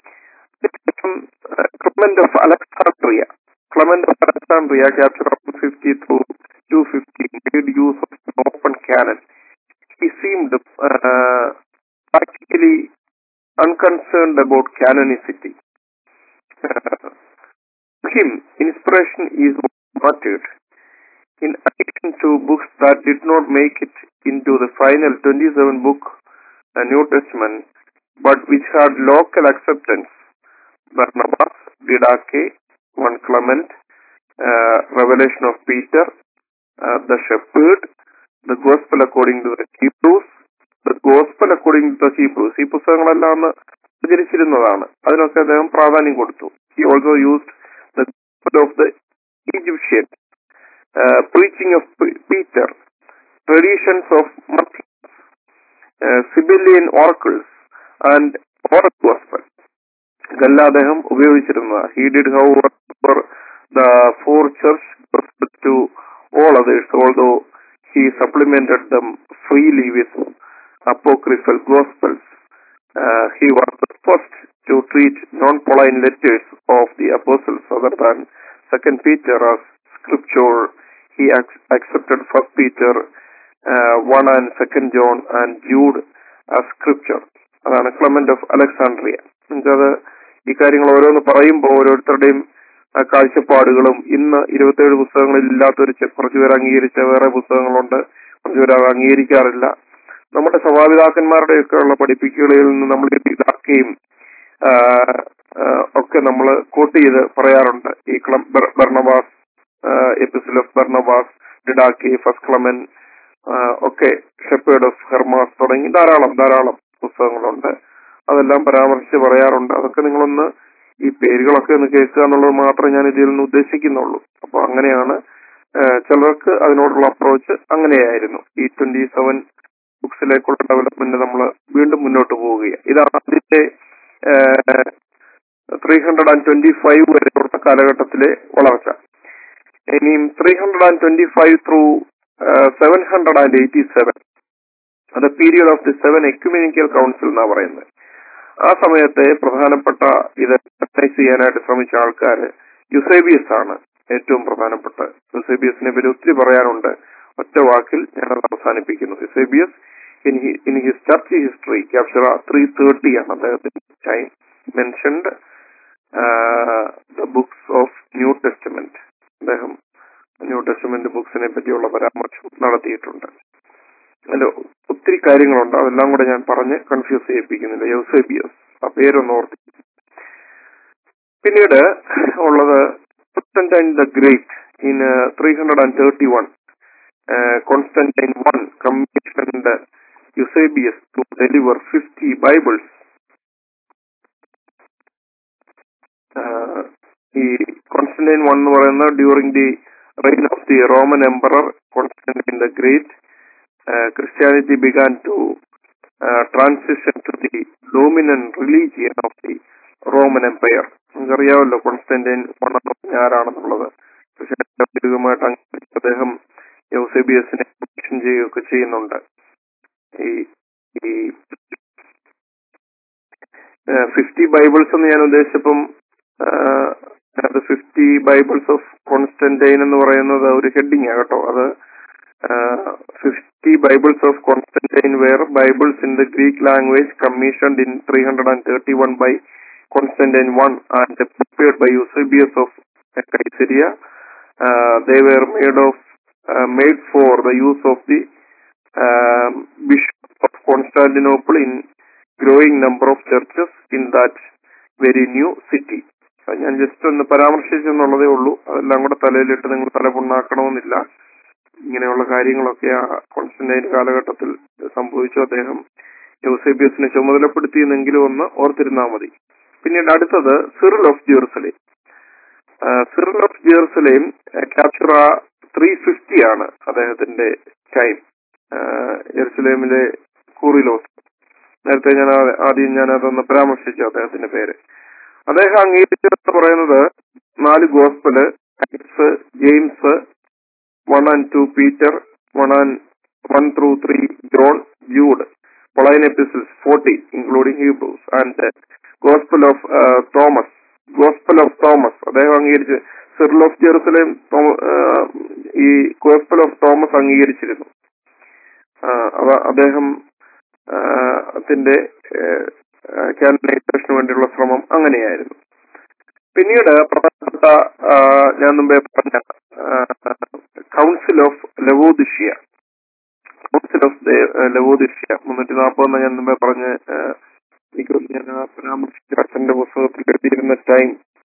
Clement of Alexandria Clement of Alexandria capture of fifty through two fifty made use of an open canon. He seemed uh, practically unconcerned about canonicity. Uh, him, inspiration is martyred. in addition to books that did not make it into the final 27 book uh, New Testament, but which had local acceptance. Barnabas, Didache, 1 Clement, uh, Revelation of Peter, uh, the Shepherd, the Gospel according to the Hebrews, the Gospel according to the Hebrews. ഈ പുസ്തകങ്ങളെല്ലാം അന്ന് പ്രചരിച്ചിരുന്നതാണ് അതിനൊക്കെ അദ്ദേഹം പ്രാധാന്യം കൊടുത്തു he also used the gospel of the Egyptian preaching of P- Peter, traditions of Matthias, uh, Sibyllian oracles, and oral gospel. ഇതെല്ലാം അദ്ദേഹം ഉപയോഗിച്ചിരുന്നത് he did ഹൗ for the four church gospel to all others, although he supplemented them freely with apocryphal gospels. Uh, he was the first to treat non-Pauline letters of the apostles other than Second Peter as scripture. He ac- accepted First Peter, uh, one and Second John and Jude as scripture. അതാണ് Clement of Alexandria എന്നുവെച്ചത് ഈ കാര്യങ്ങൾ ഓരോന്ന് പറയുമ്പോൾ ഓരോരുത്തരുടെയും ആ, കാഴ്ചപ്പാടുകളും ഇന്ന് ഇരുപത്തേഴ് പുസ്തകങ്ങളിൽ ഇല്ലാത്തൊരു ചെ- കുറച്ചുപേർ അംഗീകരിച്ച വേറെ പുസ്തകങ്ങളുണ്ട് കുറച്ചുപേർ അത് അംഗീകരിക്കാറില്ല നമ്മുടെ സഭാപിതാക്കന്മാരുടെയൊക്കെ ഉള്ള പഠിപ്പിക്കലുകളിൽ നിന്ന് നമ്മൾ ഇതാക്കുകയും ആ, ആ, ഒക്കെ നമ്മൾ കോട്ട് ചെയ്ത് പറയാറുണ്ട് ഈ ക്ലം ബർ- Barnabas epistle of Barnabas Didache first Clement ആ, ഒക്കെ ഷെപ്പേർഡ് ഓഫ് ഹെർമാസ് തുടങ്ങി ധാരാളം ധാരാളം പുസ്തകങ്ങളുണ്ട് അതെല്ലാം പരാമർശിച്ച് പറയാറുണ്ട് അതൊക്കെ നിങ്ങളൊന്ന് ഈ പേരുകളൊക്കെ ഒന്ന് കേൾക്കുക എന്നുള്ളത് മാത്രമേ ഞാൻ ഇതിൽ നിന്ന് ഉദ്ദേശിക്കുന്നുള്ളൂ അപ്പൊ അങ്ങനെയാണ് ആ, ചിലർക്ക് അതിനോടുള്ള അപ്രോച്ച് അങ്ങനെയായിരുന്നു ഈ ട്വന്റി സെവൻ ബുക്സിലേക്കുള്ള ഡെവലപ്മെന്റ് നമ്മൾ വീണ്ടും മുന്നോട്ട് പോവുകയാണ് ഇതാണ് ആദ്യത്തെ three hundred and twenty five വരെയുള്ള കാലഘട്ടത്തിലെ വളർച്ച ഇനിയും three hundred and twenty five through seven hundred and eighty seven അത് period of the seven ecumenical council എന്നാ പറയുന്നത് ആ സമയത്തെ പ്രധാനപ്പെട്ട ഇത് അനലൈസ് ചെയ്യാനായിട്ട് ശ്രമിച്ച ആൾക്കാർ യുസേബിയസ് ആണ് ഏറ്റവും പ്രധാനപ്പെട്ട യുസേബിയസിനെ പറ്റി ഒത്തിരി പറയാനുണ്ട് ഒറ്റ വാക്കിൽ ഞാനത് അവസാനിപ്പിക്കുന്നു Eusebius in in his church history capture three thirty ആണ് അദ്ദേഹത്തിന്റെ time mentioned the books of New Testament അദ്ദേഹം ന്യൂ ടെസ്റ്റമെന്റ് ബുക്സിനെ പറ്റിയുള്ള പരാമർശം നടത്തിയിട്ടുണ്ട് അതിൽ ഒത്തിരി കാര്യങ്ങളുണ്ട് അതെല്ലാം കൂടെ ഞാൻ പറഞ്ഞ് കൺഫ്യൂസ് ചെയ്യിപ്പിക്കുന്നില്ല യൗസേബിയസ് ആ പേരൊന്ന് ഓർത്തി പിന്നീട് ഉള്ളത് Constantine the great in three hundred and thirty one Constantine one commissioned Eusebius to deliver fifty Bibles ഈ കോൺസ്റ്റന്റൈൻ വൺ എന്ന് പറയുന്നത് during the reign of the Roman emperor Constantine the great uh, Christianity began to uh, transition to the dominant religion of the Roman Empire. നമുക്കറിയാമല്ലോ Constantine വണ്ണം ആരാണെന്നുള്ളത് ഔദ്യോഗികമായിട്ട് അംഗീകരിച്ച് അദ്ദേഹം യൗസേബിയസിനെ commission ചെയ്യുകയൊക്കെ ചെയ്യുന്നുണ്ട് ഈ ഈ ഫിഫ്റ്റി ബൈബിൾസ് എന്ന് ഞാൻ ഉദ്ദേശിച്ചപ്പം അത് ഫിഫ്റ്റി ബൈബിൾസ് ഓഫ് കോൺസ്റ്റന്റൈൻ എന്ന് പറയുന്നത് ഒരു ഹെഡിങ് ആ കേട്ടോ അത് fifty Bibles of Constantine were Bibles in the Greek language commissioned in three hundred and thirty one by Constantine one and prepared by Eusebius of Caesarea they were made of uh, made for the use of the um, bishop of Constantinople in growing number of churches in that very new city. അത് ഞാൻ just ഒന്ന് പരാമർശിച്ചെന്നുള്ളതേ ഉള്ളൂ അതെല്ലാം കൂടെ തലയിലിട്ട് നിങ്ങൾ തല പുണ്ണാക്കണമെന്നില്ല ഇങ്ങനെയുള്ള കാര്യങ്ങളൊക്കെ ആ കോൺസ്റ്റന്റൈൻ കാലഘട്ടത്തിൽ സംഭവിച്ചു അദ്ദേഹം യൂസേബിയസിനെ ചുമതലപ്പെടുത്തിയെന്നെങ്കിലും ഒന്ന് ഓർത്തിരുന്നാൽ മതി പിന്നീട് അടുത്തത് Cyril of Jerusalem Cyril of Jerusalem capture three fifty ആണ് അദ്ദേഹത്തിന്റെ ടൈം ജെറുസലേമിലെ കൂറിലോസ് നേരത്തെ ഞാൻ ആ- ആദ്യം ഞാൻ അതൊന്ന് പരാമർശിച്ചു അദ്ദേഹത്തിന്റെ പേര് അദ്ദേഹം അംഗീകരിച്ചതെന്ന് പറയുന്നത് നാല് gospel Acts, James one and two Peter one and one through three John Jude Pauline epistles forty including Hebrews and gospel of Thomas gospel of Thomas അദ്ദേഹം അംഗീകരിച്ച് സിറിൽ ഓഫ് ജെറുസലേം തോമ- ആ, ഈ ഗോസ്പൽ ഓഫ് തോമസ് അംഗീകരിച്ചിരുന്നു ആ, അവ- അദ്ദേഹം ആ, ത്തിന്റെ കാനനൈസേഷന് വേണ്ടിയുള്ള ശ്രമം അങ്ങനെയായിരുന്നു പിന്നീട് പ്രധാനപ്പെട്ട ആ, ഞാൻ മുമ്പേ പറഞ്ഞ council of Laodicea council of Laodicea മുന്നൂറ്റി നാൽപ്പതെന്ന് ഞാൻ മുമ്പേ പറഞ്ഞ് ഏഹ്, എനിക്ക് തോന്നുന്നു ഞാൻ ആ പരാമർശിച്ച അച്ഛന്റെ പുസ്തകത്തിൽ എഴുതിയിരുന്ന ടൈം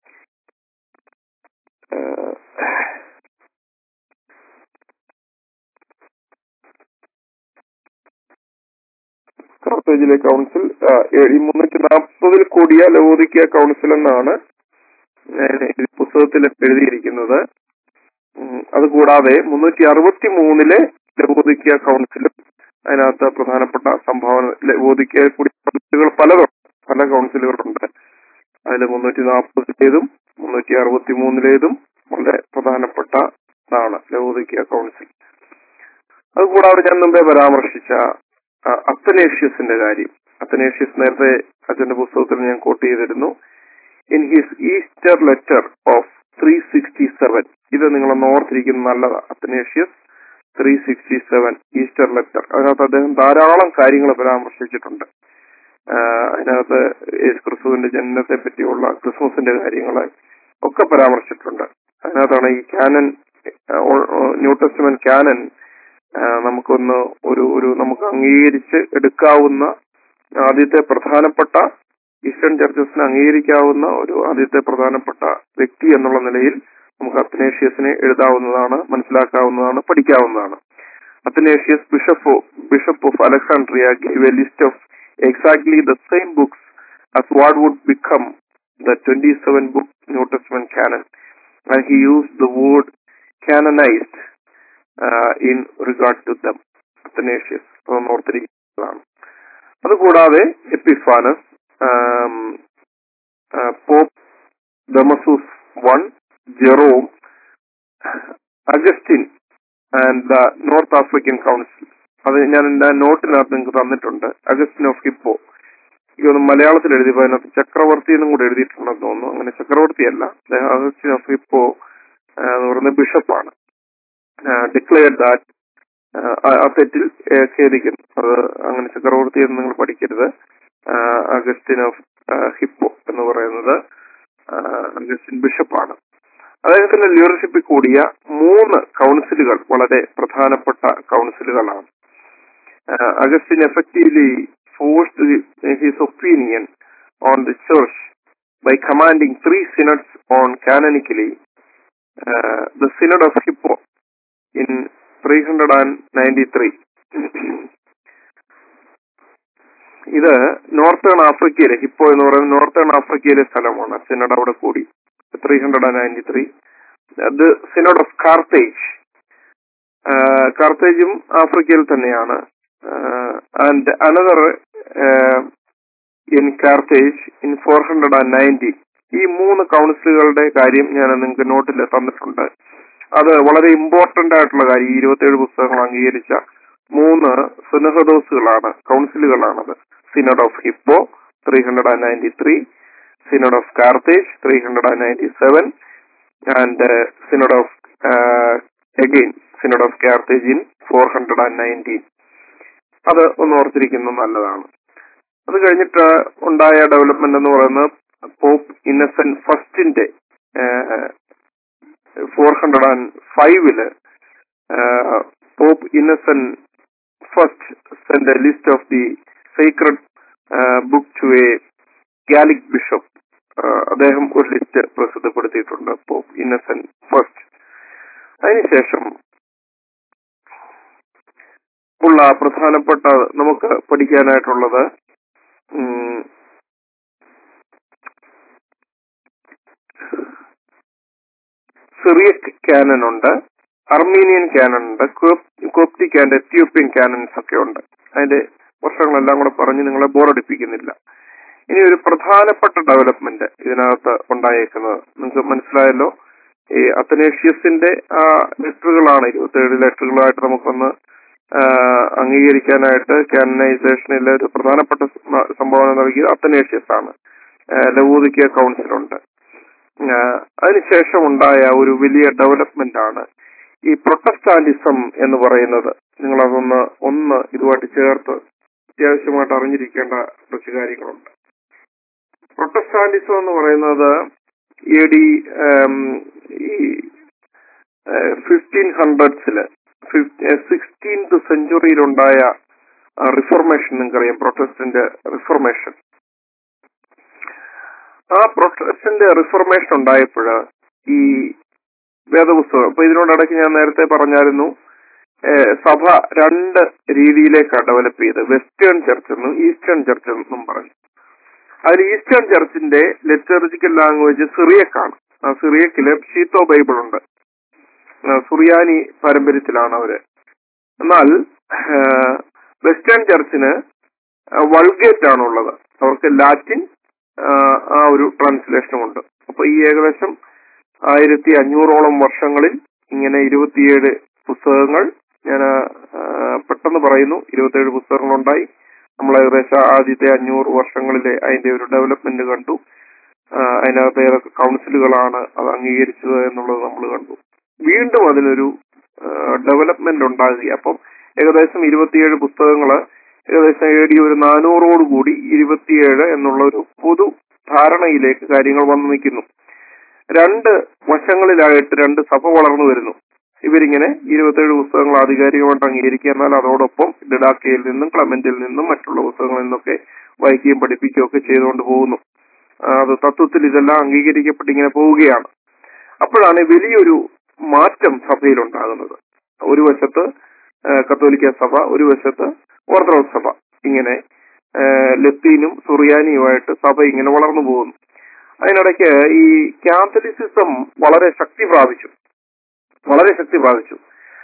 കാർത്തേജിലെ കൗൺസിൽ ആ, ഏ- ഈ മുന്നൂറ്റി നാൽപ്പതിൽ കൂടിയ ലവോദിക്ക കൗൺസിൽ എന്നാണ് ഞാൻ ഈ പുസ്തകത്തിൽ എഴുതിയിരിക്കുന്നത് ഉം, അതുകൂടാതെ മുന്നൂറ്റി അറുപത്തി മൂന്നിലെ ലവോദിക്ക കൗൺസിലും അതിനകത്ത് പ്രധാനപ്പെട്ട സംഭാവന ലവോദിക്ക കൂടി കൗൺസിലുകൾ പലതുണ്ട് പല കൗൺസിലുകളുണ്ട് അതിൽ മുന്നൂറ്റി നാൽപ്പതിലേതും മുന്നൂറ്റി അറുപത്തി മൂന്നിലേതും വളരെ പ്രധാനപ്പെട്ടതാണ് ലവോദിക്ക കൗൺസിൽ അതുകൂടാതെ ഞാൻ മുമ്പേ പരാമർശിച്ച ആ, അത്തനേഷ്യസിന്റെ കാര്യം അത്തനേഷ്യസ് നേരത്തെ അച്ഛന്റെ പുസ്തകത്തിൽ ഞാൻ കോട്ട് ചെയ്തിരുന്നു in his Easter letter of three sixty seven ഇത് നിങ്ങൾ ഓർത്തിരിക്കുന്നത് നല്ലതാണ് Athanasius three sixty seven Easter letter അതിനകത്ത് അദ്ദേഹം ധാരാളം കാര്യങ്ങൾ പരാമർശിച്ചിട്ടുണ്ട് ആ, അതിനകത്ത് യേശു ക്രിസ്തുവിന്റെ ജനനത്തെ പറ്റിയുള്ള ക്രിസ്മസിന്റെ കാര്യങ്ങൾ ഒക്കെ പരാമർശിച്ചിട്ടുണ്ട് അതിനകത്താണ് ഈ കാനൻ ന്യൂ ടെസ്റ്റ്മെന്റ് കാനൻ ആ, നമുക്കൊന്ന് ഒരു ഒരു നമുക്ക് അംഗീകരിച്ച് എടുക്കാവുന്ന ആദ്യത്തെ പ്രധാനപ്പെട്ട ഈസ്റ്റേൺ ചർച്ചസിന് അംഗീകരിക്കാവുന്ന ഒരു ആദ്യത്തെ പ്രധാനപ്പെട്ട വ്യക്തി എന്നുള്ള നിലയിൽ നമുക്ക് അത്തനേഷ്യസിനെ എഴുതാവുന്നതാണ് മനസ്സിലാക്കാവുന്നതാണ് പഠിക്കാവുന്നതാണ് Athanasius bishop bishop of Alexandria give a list of exactly the same books as what would become the 27 book New Testament canon. And he used the word canonized uh, in regard to them. Athanasius, അതൊന്ന് ഓർത്തിരിക്കുന്നതാണ് അതുകൂടാതെ Epiphanius Pope Damasus one Jerome Augustine and the North African council അത് ഞാൻ എന്റെ നോട്ടിനകത്ത് നിങ്ങൾക്ക് തന്നിട്ടുണ്ട് Augustine of Hippo എനിക്ക് തോന്നുന്നു മലയാളത്തിൽ എഴുതിയപ്പോൾ അതിനകത്ത് ചക്രവർത്തി എന്നും കൂടെ എഴുതിയിട്ടുണ്ടെന്ന് തോന്നുന്നു അങ്ങനെ ചക്രവർത്തിയല്ല അദ്ദേഹം അഗസ്റ്റിൻ ഓഫ് ഹിപ്പോ ആ, എന്ന് പറയുന്ന ബിഷപ്പാണ് ഡിക്ലെയർ ദാറ്റ് ആ തെറ്റിൽ ഏ, ഖേദിക്കുന്നു അത് അങ്ങനെ ചക്രവർത്തി എന്ന് നിങ്ങൾ പഠിക്കരുത് ആ, അഗസ്റ്റിൻ ഓഫ് ആ, ഹിപ്പോ എന്ന് പറയുന്നത് ആ, അഗസ്റ്റിൻ ബിഷപ്പാണ് അദ്ദേഹത്തിന്റെ ലീഡർഷിപ്പിൽ കൂടിയ മൂന്ന് കൗൺസിലുകൾ വളരെ പ്രധാനപ്പെട്ട കൗൺസിലുകളാണ് uh, Augustine effectively forced the- his opinion on the church by commanding three synods on canonically uh, the Synod of Hippo in 393. ഇത് നോർത്തേൺ ആഫ്രിക്കയിലെ ഹിപ്പോ എന്ന് പറയുന്നത് നോർത്തേൺ ആഫ്രിക്കയിലെ സ്ഥലമാണ് സിനഡ് അവിടെ കൂടി three hundred and ninety three അത് synod of Carthage കാർത്തേജും ആഫ്രിക്കയിൽ തന്നെയാണ് and another in Carthage in four hundred and ninety ഈ മൂന്ന് കൗൺസിലുകളുടെ കാര്യം ഞാൻ നിങ്ങൾക്ക് നോട്ടിൽ തന്നിട്ടുണ്ട് അത് വളരെ ഇമ്പോർട്ടന്റ് ആയിട്ടുള്ള കാര്യം ഈ ഇരുപത്തിയേഴ് പുസ്തകങ്ങൾ അംഗീകരിച്ച മൂന്ന് സിനഹദോസുകളാണ് കൗൺസിലുകളാണത് synod of Hippo three hundred and ninety three synod of Carthage three hundred and ninety seven and synod of again synod of Carthage in four hundred and nineteen അത് ഒന്ന് ഓർത്തിരിക്കുന്നത് നല്ലതാണ് അത് കഴിഞ്ഞിട്ട് ഉണ്ടായ ഡെവലപ്മെന്റ് എന്ന് പറയുന്നത് പോപ്പ് ഇന്നസെന്റ് ഫസ്റ്റിന്റെ four hundred and ഫൈവില് Pope Innocent first sent a list of the sacred book to a Gallic bishop അദ്ദേഹം ഒരു ലിസ്റ്റ് പ്രസിദ്ധപ്പെടുത്തിയിട്ടുണ്ട് പോപ്പ് ഇന്നസെന്റ് ഫസ്റ്റ് അതിനുശേഷം ഉള്ള പ്രധാനപ്പെട്ട നമുക്ക് പഠിക്കാനായിട്ടുള്ളത് ഉം, സിറിയക് കാനൻ ഉണ്ട് അർമീനിയൻ കാനൺ ഉണ്ട് കോപ്റ്റിക് ആൻഡ് എത്യോപ്യൻ കാനൻസ് ഒക്കെ ഉണ്ട് അതിന്റെ വർഷങ്ങളെല്ലാം കൂടെ പറഞ്ഞ് നിങ്ങളെ ബോറടിപ്പിക്കുന്നില്ല ഇനി ഒരു പ്രധാനപ്പെട്ട ഡെവലപ്മെന്റ് ഇതിനകത്ത് ഉണ്ടായേക്കുന്നത് നിങ്ങൾക്ക് മനസ്സിലായല്ലോ ഈ അത്തനേഷ്യസിന്റെ ആ ലെറ്ററുകളാണ് ഇരുപത്തിയേഴ് ലെറ്ററുകളായിട്ട് നമുക്കൊന്ന് ആ, അംഗീകരിക്കാനായിട്ട് കാനനൈസേഷനിൽ ഒരു പ്രധാനപ്പെട്ട സ- സംഭാവന നൽകിയത് അത്തനേഷ്യസ് ആണ് ലവൂദിക്ക കൗൺസിലുണ്ട് ആ, അതിനുശേഷം ഉണ്ടായ ഒരു വലിയ ഡെവലപ്മെന്റ് ആണ് ഈ പ്രൊട്ടസ്റ്റാന്റിസം എന്ന് പറയുന്നത് നിങ്ങളതൊന്ന് ഒന്ന് ഇതുമായിട്ട് ചേർത്ത് അത്യാവശ്യമായിട്ട് അറിഞ്ഞിരിക്കേണ്ട കുറച്ച് കാര്യങ്ങളുണ്ട് പ്രൊട്ടസ്റ്റാന്റിസം എന്ന് പറയുന്നത് എ ഡി ഈ ഫിഫ്റ്റീൻ ഹൺഡ്രഡ്സില് സിക്സ്റ്റീൻത് സെഞ്ചുറിയിലുണ്ടായ റിഫോർമേഷൻ നിങ്ങൾക്കറിയാം പ്രൊട്ടസ്റ്റന്റ് റിഫോർമേഷൻ ആ പ്രൊട്ടസ്റ്റന്റ് റിഫോർമേഷൻ ഉണ്ടായപ്പോൾ ഈ വേദപുസ്തകം അപ്പൊ ഇതിനോടക്ക് ഞാൻ നേരത്തെ പറഞ്ഞായിരുന്നു ഏഹ് സഭ രണ്ട് രീതിയിലേക്കാണ് ഡെവലപ്പ് ചെയ്ത് വെസ്റ്റേൺ ചർച്ച് എന്നും ഈസ്റ്റേൺ ചർച്ച് എന്നും പറഞ്ഞു അതിൽ ഈസ്റ്റേൺ ചർച്ചിന്റെ ലിറ്റർജിക്കൽ ലാംഗ്വേജ് സിറിയക്കാണ് ആ സിറിയക്കില് ഷീത്തോ ബൈബിൾ ഉണ്ട് ആ, സുറിയാനി പാരമ്പര്യത്തിലാണ് അവര് എന്നാൽ ഏഹ്, വെസ്റ്റേൺ ചർച്ചിന് വൾഗേറ്റ് ആണുള്ളത് അവർക്ക് ലാറ്റിൻ ആ, ആ ഒരു ട്രാൻസ്ലേഷനും ഉണ്ട് അപ്പൊ ഈ ഏകദേശം ആയിരത്തി അഞ്ഞൂറോളം വർഷങ്ങളിൽ ഇങ്ങനെ ഇരുപത്തിയേഴ് പുസ്തകങ്ങൾ ഞാൻ പെട്ടെന്ന് പറയുന്നു ഇരുപത്തിയേഴ് പുസ്തകങ്ങളുണ്ടായി നമ്മൾ ഏകദേശം ആദ്യത്തെ അഞ്ഞൂറ് വർഷങ്ങളിലെ അതിന്റെ ഒരു ഡെവലപ്മെന്റ് കണ്ടു ആ, അതിനകത്ത് ഏതൊക്കെ കൗൺസിലുകളാണ് അത് അംഗീകരിച്ചത് എന്നുള്ളത് നമ്മൾ കണ്ടു വീണ്ടും അതിനൊരു ഡെവലപ്മെന്റ് ഉണ്ടാകുക അപ്പം ഏകദേശം ഇരുപത്തിയേഴ് പുസ്തകങ്ങള് ഏകദേശം എ ഡി ഒരു നാനൂറോട് കൂടി ഇരുപത്തിയേഴ് എന്നുള്ള ഒരു പൊതു ധാരണയിലേക്ക് കാര്യങ്ങൾ വന്നു നിൽക്കുന്നു രണ്ട് വശങ്ങളിലായിട്ട് രണ്ട് സഭ വളർന്നു വരുന്നു ഇവരിങ്ങനെ ഇരുപത്തേഴ് പുസ്തകങ്ങൾ ആധികാരികമായിട്ട് അംഗീകരിക്കുക എന്നാൽ അതോടൊപ്പം ഡിഡാക്കയിൽ നിന്നും ക്ലമന്റിൽ നിന്നും മറ്റുള്ള പുസ്തകങ്ങളിൽ നിന്നൊക്കെ വായിക്കുകയും പഠിപ്പിക്കുകയും ഒക്കെ ചെയ്തുകൊണ്ട് പോകുന്നു ആ, അത് തത്വത്തിൽ ഇതെല്ലാം അംഗീകരിക്കപ്പെട്ട് ഇങ്ങനെ പോവുകയാണ് അപ്പോഴാണ് വലിയൊരു മാറ്റം സഭയിൽ ഉണ്ടാകുന്നത് ഒരു വശത്ത് ആ, കത്തോലിക്ക സഭ ഒരു വശത്ത് ഓർത്തഡോക്സ് സഭ ഇങ്ങനെ ആ, ലത്തീനും സുറിയാനിയുമായിട്ട് സഭ ഇങ്ങനെ വളർന്നു പോകുന്നു അതിനിടയ്ക്ക് ഈ കാത്തലിസിസം വളരെ ശക്തി പ്രാപിച്ചു വളരെ ശക്തി പ്രാപിച്ചു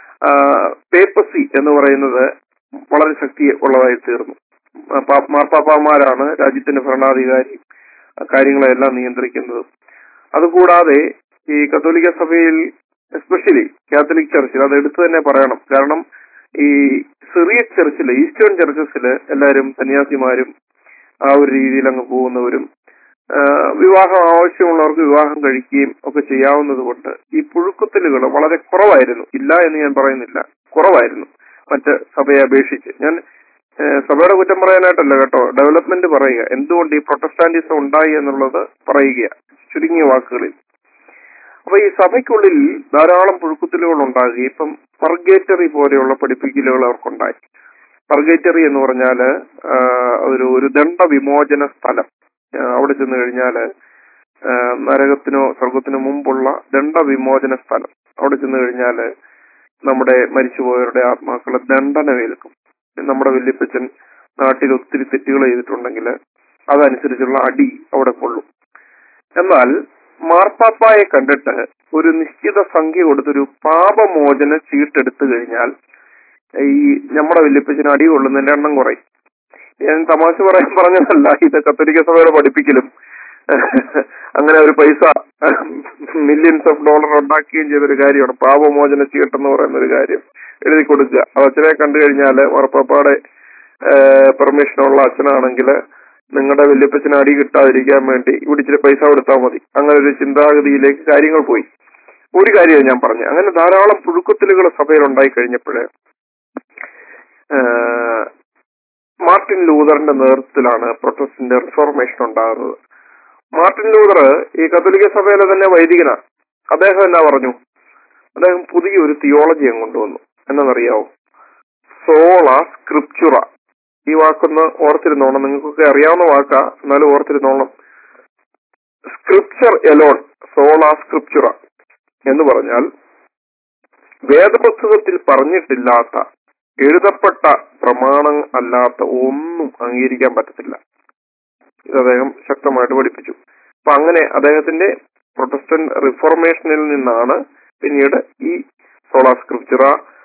പേപ്പസി എന്ന് പറയുന്നത് വളരെ ശക്തി ഉള്ളതായി തീർന്നു ആ, പാ- മാർപ്പാപ്പാമാരാണ് രാജ്യത്തിന്റെ ഭരണാധികാരി ആ കാര്യങ്ങളെല്ലാം നിയന്ത്രിക്കുന്നത് അതുകൂടാതെ ഈ കത്തോലിക്ക സഭയിൽ എസ്പെഷ്യലി കാത്തലിക് ചർച്ചിൽ അത് എടുത്തു തന്നെ പറയണം കാരണം ഈ സിറിയക് ചർച്ചില് ഈസ്റ്റേൺ ചർച്ചസില് എല്ലാവരും സന്യാസിമാരും ആ ഒരു രീതിയിൽ അങ്ങ് പോകുന്നവരും ആ, വിവാഹം ആവശ്യമുള്ളവർക്ക് വിവാഹം കഴിക്കുകയും ഒക്കെ ചെയ്യാവുന്നത് കൊണ്ട് ഈ പുഴുക്കുത്തലുകൾ വളരെ കുറവായിരുന്നു ഇല്ല എന്ന് ഞാൻ പറയുന്നില്ല കുറവായിരുന്നു മറ്റ് സഭയെ അപേക്ഷിച്ച് ഞാൻ ഏ, സഭയുടെ കുറ്റം പറയാനായിട്ടല്ല കേട്ടോ ഡെവലപ്മെന്റ് പറയുക എന്തുകൊണ്ട് ഈ പ്രൊട്ടസ്റ്റാന്റിസം ഉണ്ടായി എന്നുള്ളത് പറയുക ചുരുങ്ങിയ വാക്കുകളിൽ അപ്പൊ ഈ സഭയ്ക്കുള്ളിൽ ധാരാളം പുഴുക്കുത്തലുകൾ ഉണ്ടാകുകയും ഇപ്പം പർഗേറ്ററി പോലെയുള്ള പഠിപ്പിക്കലുകൾ അവർക്കുണ്ടായി പർഗേറ്ററി എന്ന് പറഞ്ഞാല് ആ, ഒരു ഒരു ദണ്ഡ വിമോചന സ്ഥലം ആ, അവിടെ ചെന്ന് കഴിഞ്ഞാല് ആ, നരകത്തിനോ സ്വർഗത്തിനോ മുമ്പുള്ള ദണ്ഡ വിമോചന സ്ഥലം അവിടെ ചെന്ന് കഴിഞ്ഞാല് നമ്മുടെ മരിച്ചുപോയവരുടെ ആത്മാക്കളെ ദണ്ഡനമേൽക്കും നമ്മുടെ വല്യപ്പച്ചൻ നാട്ടിൽ ഒത്തിരി തെറ്റുകൾ ചെയ്തിട്ടുണ്ടെങ്കിൽ അതനുസരിച്ചുള്ള അടി അവിടെ കൊള്ളും എന്നാൽ മാർപ്പാപ്പായെ കണ്ടിട്ട് ഒരു നിശ്ചിത സംഖ്യ കൊടുത്തൊരു പാപമോചന ചീട്ടെടുത്തു കഴിഞ്ഞാൽ ഈ നമ്മുടെ വല്യപ്പച്ചന് അടി കൊള്ളുന്നതിന്റെ എണ്ണം കുറയും ഞാൻ തമാശ പറയാൻ പറഞ്ഞതല്ല ഇത് കത്തോലിക്ക സഭയുടെ പഠിപ്പിക്കലും അങ്ങനെ ഒരു പൈസ മില്യൺസ് ഓഫ് ഡോളർ ഉണ്ടാക്കുകയും ചെയ്തൊരു കാര്യമാണ് പാപമോചന ചീട്ടെന്ന് പറയുന്ന ഒരു കാര്യം എഴുതി കൊടുക്കുക അത് അച്ഛനെ കണ്ടു കഴിഞ്ഞാല് ഉറപ്പാപ്പാടെ പെർമിഷനുള്ള അച്ഛനാണെങ്കിൽ നിങ്ങളുടെ വല്യപ്പച്ചന് അടി കിട്ടാതിരിക്കാൻ വേണ്ടി ഇവിടെ ഇച്ചിരി പൈസ കൊടുത്താൽ മതി അങ്ങനെ ഒരു ചിന്താഗതിയിലേക്ക് കാര്യങ്ങൾ പോയി ഒരു കാര്യം ഞാൻ പറഞ്ഞു അങ്ങനെ ധാരാളം പുഴുക്കുത്തലുകൾ സഭയിൽ ഉണ്ടായി കഴിഞ്ഞപ്പോഴേ മാർട്ടിൻ ലൂതറിന്റെ നേതൃത്വത്തിലാണ് പ്രൊട്ടസ്റ്റന്റ് റിഫോർമേഷൻ ഉണ്ടാകുന്നത് മാർട്ടിൻ ലൂതർ ഈ കത്തോലിക്ക സഭയിലെ തന്നെ വൈദികനാണ് അദ്ദേഹം എന്നാ പറഞ്ഞു അദ്ദേഹം പുതിയൊരു തിയോളജി കൊണ്ടുവന്നു എന്നറിയാവോ സോള സ്ക്രിപ്ചുറ ഈ വാക്കൊന്ന് ഓർത്തിരുന്നോണം നിങ്ങൾക്കൊക്കെ അറിയാവുന്ന വാക്കാ എന്നാലും ഓർത്തിരുന്നോണം സ്ക്രിപ്ചർ എലോൺ സോള സ്ക്രിപ്ചുറ എന്ന് പറഞ്ഞാൽ വേദപുസ്തകത്തിൽ പറഞ്ഞിട്ടില്ലാത്ത എഴുതപ്പെട്ട പ്രമാണം അല്ലാത്ത ഒന്നും അംഗീകരിക്കാൻ പറ്റത്തില്ല ഇത് അദ്ദേഹം ശക്തമായിട്ട് പഠിപ്പിച്ചു അപ്പൊ അങ്ങനെ അദ്ദേഹത്തിന്റെ പ്രൊട്ടസ്റ്റന്റ് റിഫോർമേഷനിൽ നിന്നാണ് പിന്നീട് ഈ സോളാ സ്ക്രിപ്ചറ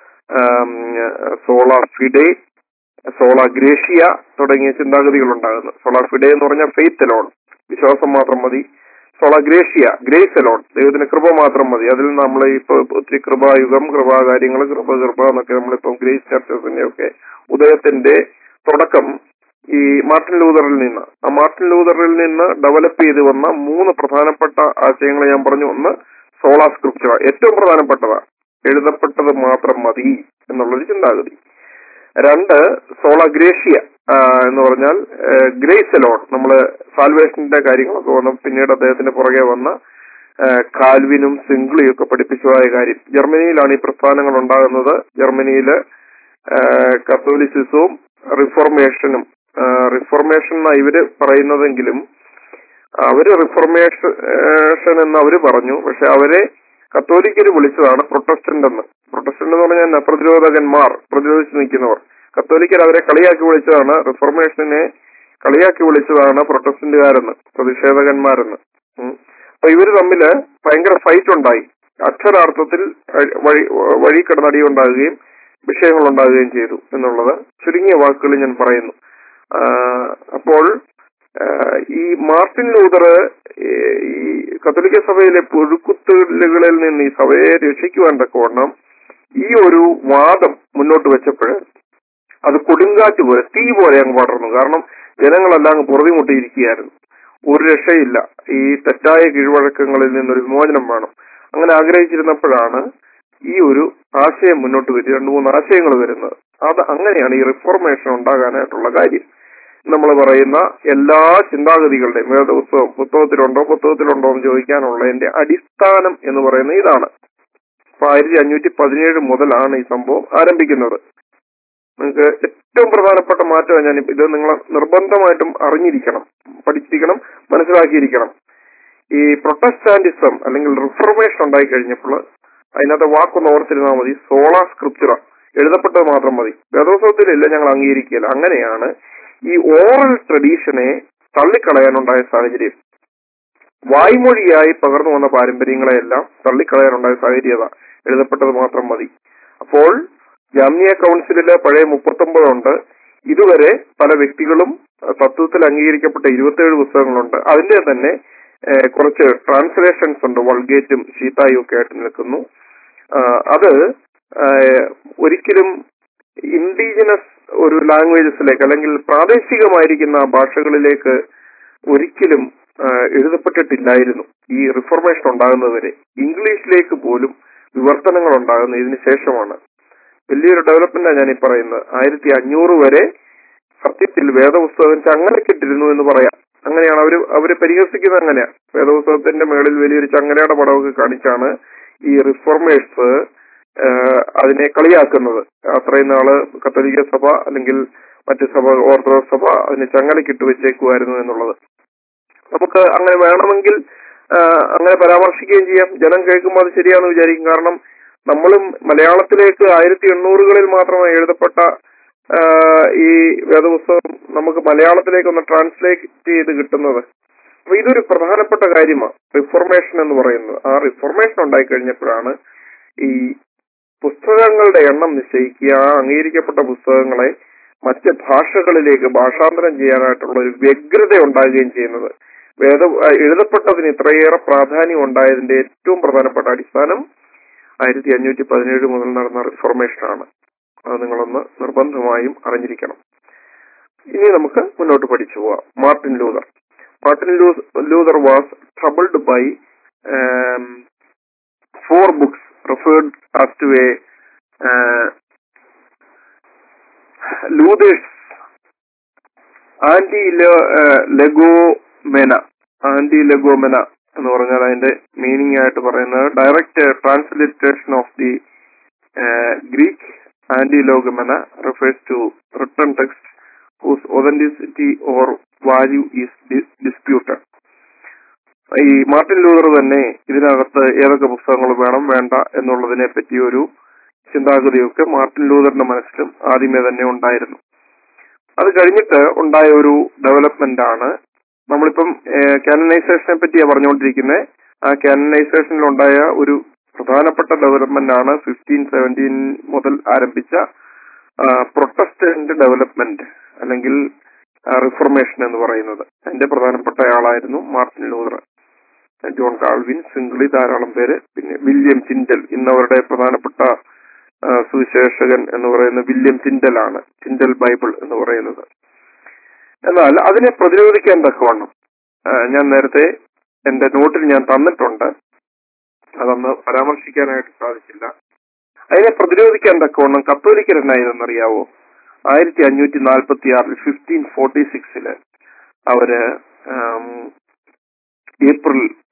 സോളാ ഫിഡെ സോളാ ഗ്രേഷ്യ തുടങ്ങിയ ചിന്താഗതികൾ ഉണ്ടാകുന്നത് സോളാ ഫിഡെ എന്ന് പറഞ്ഞാൽ ഫെയ്ത്ത് എലോൺ വിശ്വാസം മാത്രം മതി സോളാ ഗ്രേഷ്യ ഗ്രേസ് എലോൺ ദൈവത്തിന് കൃപ മാത്രം മതി അതിൽ നമ്മൾ ഇപ്പൊ ഒത്തിരി കൃപായുഗം കൃപാകാര്യങ്ങൾ കൃപ കൃപ എന്നൊക്കെ നമ്മളിപ്പം ഗ്രേസ് ചർച്ചസിന്റെ ഒക്കെ ഉദയത്തിന്റെ തുടക്കം ഈ മാർട്ടിൻ ലൂതറിൽ നിന്ന് ആ മാർട്ടിൻ ലൂതറിൽ നിന്ന് ഡെവലപ്പ് ചെയ്ത് വന്ന മൂന്ന് പ്രധാനപ്പെട്ട ആശയങ്ങൾ ഞാൻ പറഞ്ഞു ഒന്ന് സോളാ സ്ക്രിപ്ചർ ഏറ്റവും പ്രധാനപ്പെട്ടതാണ് എഴുതപ്പെട്ടത് മാത്രം മതി എന്നുള്ളൊരു ചിന്താഗതി രണ്ട് സോള ഗ്രേഷ്യ ആ, എന്ന് പറഞ്ഞാൽ ഗ്രേസ് എലോൺ നമ്മള് സാൽവേഷന്റെ കാര്യങ്ങളൊക്കെ വന്ന പിന്നീട് അദ്ദേഹത്തിന്റെ പുറകെ വന്ന ആ, കാൽവിനും സിംഗ്ലിയും ഒക്കെ പഠിപ്പിച്ചതായ കാര്യം ജർമ്മനിയിലാണ് ഈ പ്രസ്ഥാനങ്ങൾ ഉണ്ടാകുന്നത് ജർമ്മനിയില് ആ, കത്തോലിസിസവും റിഫോർമേഷനും ആ, റിഫോർമേഷൻ എന്നാ ഇവര് പറയുന്നതെങ്കിലും അവര് റിഫോർമേഷൻ എന്ന് അവര് പറഞ്ഞു പക്ഷെ അവരെ കത്തോലിക്കര് വിളിച്ചതാണ് പ്രൊട്ടസ്റ്റന്റ് എന്ന് പ്രൊട്ടസ്റ്റന്റ് എന്ന് പറഞ്ഞാൽ എന്നാ? പ്രതിരോധകന്മാർ പ്രതിരോധിച്ച് നിൽക്കുന്നവർ കത്തോലിക്കർ അവരെ കളിയാക്കി വിളിച്ചതാണ് റിഫോർമേഷനെ കളിയാക്കി വിളിച്ചതാണ് പ്രൊട്ടസ്റ്റന്റുകാരെന്ന് പ്രതിഷേധകന്മാരെന്ന് ഉം. അപ്പൊ ഇവര് തമ്മില് ഭയങ്കര ഫൈറ്റ് ഉണ്ടായി അക്ഷരാർത്ഥത്തിൽ അഴി- വഴി വഴി കിടന്നടി ഉണ്ടാകുകയും വിഷയങ്ങൾ ഉണ്ടാകുകയും ചെയ്തു എന്നുള്ളത് ചുരുങ്ങിയ വാക്കുകളിൽ ഞാൻ പറയുന്നു ആ, അപ്പോൾ ആ, ഈ മാർട്ടിൻ ലൂതർ ഈ കത്തോലിക്ക സഭയിലെ പുഴുക്കുത്തുകളിൽ നിന്ന് ഈ സഭയെ രക്ഷിക്കുവാൻ തക്കവണ്ണം ഈ ഒരു വാദം മുന്നോട്ട് വെച്ചപ്പോൾ അത് കൊടുങ്കാറ്റ് പോലെ തീ പോലെ അങ്ങ് പടർന്നു കാരണം ജനങ്ങളെല്ലാം അങ്ങ് പുറതിമുട്ടിയിരിക്കുകയായിരുന്നു ഒരു രക്ഷയില്ല ഈ തെറ്റായ കീഴ്വഴക്കങ്ങളിൽ നിന്നൊരു വിമോചനം വേണം അങ്ങനെ ആഗ്രഹിച്ചിരുന്നപ്പോഴാണ് ഈ ഒരു ആശയം മുന്നോട്ട് വരിക രണ്ടു മൂന്ന് ആശയങ്ങൾ വരുന്നത് അത് അങ്ങനെയാണ് ഈ റിഫോർമേഷൻ ഉണ്ടാകാനായിട്ടുള്ള കാര്യം നമ്മൾ പറയുന്ന എല്ലാ ചിന്താഗതികളുടെയും വേദപുസ്തകം പുസ്തകത്തിലുണ്ടോ പുസ്തകത്തിലുണ്ടോ എന്ന് ചോദിക്കാനുള്ളതിന്റെ അടിസ്ഥാനം എന്ന് പറയുന്നത് ഇതാണ് അപ്പൊ ആയിരത്തി അഞ്ഞൂറ്റി പതിനേഴ് മുതലാണ് ഈ സംഭവം ആരംഭിക്കുന്നത് നിങ്ങൾക്ക് ഏറ്റവും പ്രധാനപ്പെട്ട മാറ്റം ഞാൻ ഇത് നിങ്ങൾ നിർബന്ധമായിട്ടും അറിഞ്ഞിരിക്കണം പഠിച്ചിരിക്കണം മനസ്സിലാക്കിയിരിക്കണം ഈ പ്രൊട്ടസ്റ്റാന്റിസം അല്ലെങ്കിൽ റിഫർമേഷൻ ഉണ്ടായി കഴിഞ്ഞപ്പോൾ അതിനകത്ത് വാക്കൊന്ന് ഓർത്തിരുന്നാൽ മതി സോള സ്ക്രിപ്ചറ എഴുതപ്പെട്ടത് മാത്രം മതി വേദോത്സവത്തിലില്ല ഞങ്ങൾ അംഗീകരിക്കില്ല അങ്ങനെയാണ് ഈ ഓറൽ ട്രഡീഷനെ തള്ളിക്കളയാനുണ്ടായ സാഹചര്യം വായ്മൊഴിയായി പകർന്നു വന്ന പാരമ്പര്യങ്ങളെയെല്ലാം തള്ളിക്കളയാനുണ്ടായ സാഹചര്യത എഴുതപ്പെട്ടത് മാത്രം മതി അപ്പോൾ ജാമ്യ കൗൺസിലില് പഴയ മുപ്പത്തൊമ്പതുണ്ട് ഇതുവരെ പല വ്യക്തികളും അഹ് തത്വത്തിൽ അംഗീകരിക്കപ്പെട്ട ഇരുപത്തിയേഴ് പുസ്തകങ്ങളുണ്ട് അതിന്റെ തന്നെ ഏഹ്, കുറച്ച് ട്രാൻസ്ലേഷൻസ് ഉണ്ട് വൾഗേറ്റും ഷീതായും ഒക്കെ ആയിട്ട് നിൽക്കുന്നു ആഹ് അത് ആഹ്, ഒരിക്കലും ഇൻഡിജിനസ് ഒരു ലാംഗ്വേജസിലേക്ക് അല്ലെങ്കിൽ പ്രാദേശികമായിരിക്കുന്ന ഭാഷകളിലേക്ക് ഒരിക്കലും ആഹ്, എഴുതപ്പെട്ടിട്ടില്ലായിരുന്നു ഈ റിഫോർമേഷൻ ഉണ്ടാകുന്നതുവരെ ഇംഗ്ലീഷിലേക്ക് പോലും വിവർത്തനങ്ങൾ ഉണ്ടാകുന്നത് ഇതിന് ശേഷമാണ് വലിയൊരു ഡെവലപ്മെന്റാണ് ഞാൻ ഈ പറയുന്നത് ആയിരത്തി അഞ്ഞൂറ് വരെ സത്യത്തിൽ വേദപുസ്തകം ചങ്ങലക്കിട്ടിരുന്നു എന്ന് പറയാം അങ്ങനെയാണ് അവര് അവര് പരിഹസിക്കുന്നത് അങ്ങനെയാ വേദപുസ്തകത്തിന്റെ മേളിൽ വലിയൊരു ചങ്ങലയുടെ പടമൊക്കെ കാണിച്ചാണ് ഈ റിഫോർമേഴ്സ് അതിനെ കളിയാക്കുന്നത് അത്രയും നാള് കത്തോലിക്ക സഭ അല്ലെങ്കിൽ മറ്റ് സഭ ഓർത്തഡോക്സ് സഭ അതിനെ ചങ്ങലക്കിട്ട് വെച്ചേക്കുമായിരുന്നു എന്നുള്ളത് നമുക്ക് അങ്ങനെ വേണമെങ്കിൽ ആ, അങ്ങനെ പരാമർശിക്കുകയും ചെയ്യാം ജനം കേൾക്കുമ്പോൾ അത് ശരിയാണെന്ന് വിചാരിക്കും കാരണം നമ്മളും മലയാളത്തിലേക്ക് ആയിരത്തി എണ്ണൂറുകളിൽ മാത്രമായി എഴുതപ്പെട്ട ആ, ഈ വേദപുസ്തകം നമുക്ക് മലയാളത്തിലേക്ക് ഒന്ന് ട്രാൻസ്ലേറ്റ് ചെയ്ത് കിട്ടുന്നത് അപ്പൊ ഇതൊരു പ്രധാനപ്പെട്ട കാര്യമാണ് റിഫോർമേഷൻ എന്ന് പറയുന്നത് ആ റിഫോർമേഷൻ ഉണ്ടായി കഴിഞ്ഞപ്പോഴാണ് ഈ പുസ്തകങ്ങളുടെ എണ്ണം നിശ്ചയിക്കുക ആ അംഗീകരിക്കപ്പെട്ട പുസ്തകങ്ങളെ മറ്റ് ഭാഷകളിലേക്ക് ഭാഷാന്തരം ചെയ്യാനായിട്ടുള്ള ഒരു വ്യഗ്രത ഉണ്ടാകുകയും ചെയ്യുന്നത് വേദ ആ, എഴുതപ്പെട്ടതിന് ഇത്രയേറെ പ്രാധാന്യം ഉണ്ടായതിന്റെ ഏറ്റവും പ്രധാനപ്പെട്ട അടിസ്ഥാനം ആയിരത്തി അഞ്ഞൂറ്റി പതിനേഴ് മുതൽ നടന്ന റിഫോർമേഷൻ ആണ് അത് നിങ്ങളൊന്ന് നിർബന്ധമായും അറിഞ്ഞിരിക്കണം ഇനി നമുക്ക് മുന്നോട്ട് പഠിച്ചു പോവാം മാർട്ടിൻ ലൂതർ മാർട്ടിൻ ലൂ- Luther was troubled by four books referred as to a uh, Luther's antilegomena antilegomena എന്ന് പറഞ്ഞാൽ അതിന്റെ മീനിങ് ആയിട്ട് പറയുന്നത് direct transliteration of the Greek antilegomena refers to written text whose authenticity or value is disputed ഈ Martin Luther തന്നെ ഇതിനകത്ത് ഏതൊക്കെ പുസ്തകങ്ങൾ വേണം വേണ്ട എന്നുള്ളതിനെ പറ്റി ഒരു ചിന്താഗതിയൊക്കെ മാർട്ടിൻ ലൂതറിന്റെ മനസ്സിലും ആദ്യമേ തന്നെ ഉണ്ടായിരുന്നു അത് കഴിഞ്ഞിട്ട് ഉണ്ടായ ഒരു ഡെവലപ്മെന്റ് ആണ് നമ്മളിപ്പം കാനനൈസേഷനെ പറ്റിയാ പറഞ്ഞുകൊണ്ടിരിക്കുന്നത് ആ കാനനൈസേഷനിൽ ഉണ്ടായ ഒരു പ്രധാനപ്പെട്ട ഡെവലപ്മെന്റ് ആണ് ഫിഫ്റ്റീൻ സെവൻറ്റീൻ മുതൽ ആരംഭിച്ച പ്രൊട്ടസ്റ്റന്റ് ഡെവലപ്മെന്റ് അല്ലെങ്കിൽ റിഫോർമേഷൻ എന്ന് പറയുന്നത് അതിന്റെ പ്രധാനപ്പെട്ട ആളായിരുന്നു Martin Luther John Calvin Zwingli ധാരാളം പേര് പിന്നെ വില്യം ചിൻഡൽ ഇന്നവരുടെ പ്രധാനപ്പെട്ട ആ, സുവിശേഷകൻ എന്ന് പറയുന്ന വില്യം ചിൻഡൽ ആണ് ചിൻഡൽ ബൈബിൾ എന്ന് പറയുന്നത് എന്നാൽ അതിനെ പ്രതിരോധിക്കാൻ തക്കവണ്ണം ആ, ഞാൻ നേരത്തെ എന്റെ നോട്ടിൽ ഞാൻ തന്നിട്ടുണ്ട് അതൊന്ന് പരാമർശിക്കാനായിട്ട് സാധിച്ചില്ല അതിനെ പ്രതിരോധിക്കാൻ തക്കവണ്ണം കത്തോലിക്കർ എന്നായിരുന്നറിയാവോ ആയിരത്തി അഞ്ഞൂറ്റി നാൽപ്പത്തി ആറിൽ ഫിഫ്റ്റീൻ ഫോർട്ടി സിക്സില് അവര് ആം, ഏപ്രിൽ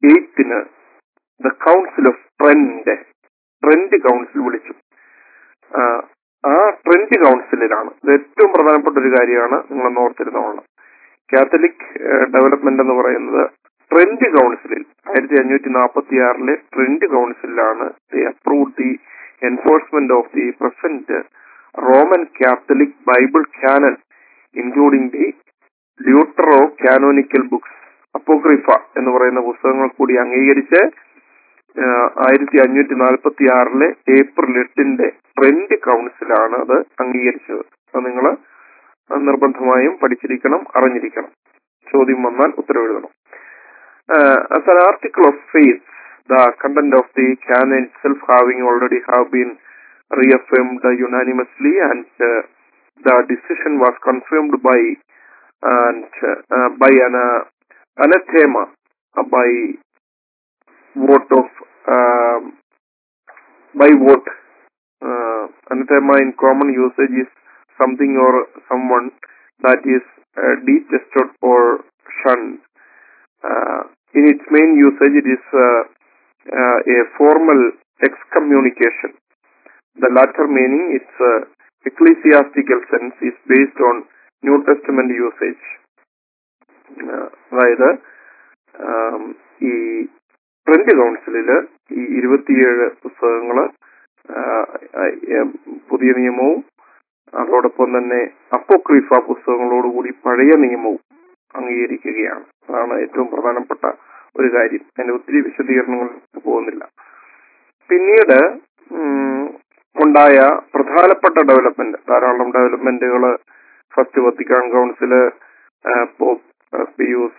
എയ്ത്തിന് the council of Trent Trent council വിളിച്ചു ആ, ആ ട്രെൻഡ് കൗൺസിലിലാണ് ഇത് ഏറ്റവും പ്രധാനപ്പെട്ട ഒരു കാര്യമാണ് നിങ്ങൾ ഓർത്തിരുന്നോളണം കാത്തലിക് ഡെവലപ്മെന്റ് എന്ന് പറയുന്നത് ട്രെൻഡ് കൗൺസിലിൽ ആയിരത്തി അഞ്ഞൂറ്റി നാൽപ്പത്തി ആറിലെ ട്രെൻഡ് കൗൺസിലാണ് approve the enforcement of the present Roman Catholic Bible canon including the deuterocanonical books Apocrypha എന്ന് പറയുന്ന പുസ്തകങ്ങൾ കൂടി അംഗീകരിച്ച് ആയിരത്തി അഞ്ഞൂറ്റി നാൽപ്പത്തി ആറിലെ ഏപ്രിൽ എട്ടിന്റെ ട്രെൻഡ് കൗൺസിലാണ് അത് അംഗീകരിച്ചത് അത് നിങ്ങൾ നിർബന്ധമായും പഠിച്ചിരിക്കണം അറിഞ്ഞിരിക്കണം ചോദ്യം വന്നാൽ ഉത്തരവെഴുതണം as an article of faith the content of the canon itself having already have been reaffirmed unanimously and uh, the decision was confirmed by and uh, by an uh, anathema uh, by vote of um by vote uh, anathema in common usage is something or someone that is uh, detested or shunned uh, in its main usage it is uh, uh, a formal excommunication the latter meaning its uh, ecclesiastical sense is based on new testament usage uh, അതായത് ആം, ഈ trend കൗൺസിലില് ഈ ഇരുപത്തിയേഴ് പുസ്തകങ്ങള് ആ, ആ, ഏം, പുതിയ നിയമവും അതോടൊപ്പം തന്നെ അപ്പോക്രീഫ പുസ്തകങ്ങളോടുകൂടി പഴയ നിയമവും അംഗീകരിക്കുകയാണ് അതാണ് ഏറ്റവും പ്രധാനപ്പെട്ട ഒരു കാര്യം അതിന്റെ ഒത്തിരി വിശദീകരണങ്ങൾ പോകുന്നില്ല പിന്നീട് ഉം, ഉണ്ടായ പ്രധാനപ്പെട്ട ഡെവലപ്മെന്റ് ധാരാളം ഡെവലപ്മെന്റുകൾ ഫസ്റ്റ് വത്തിക്കാൻ കൗൺസില് ആ, പോപ്പ് ആ, പിയൂസ്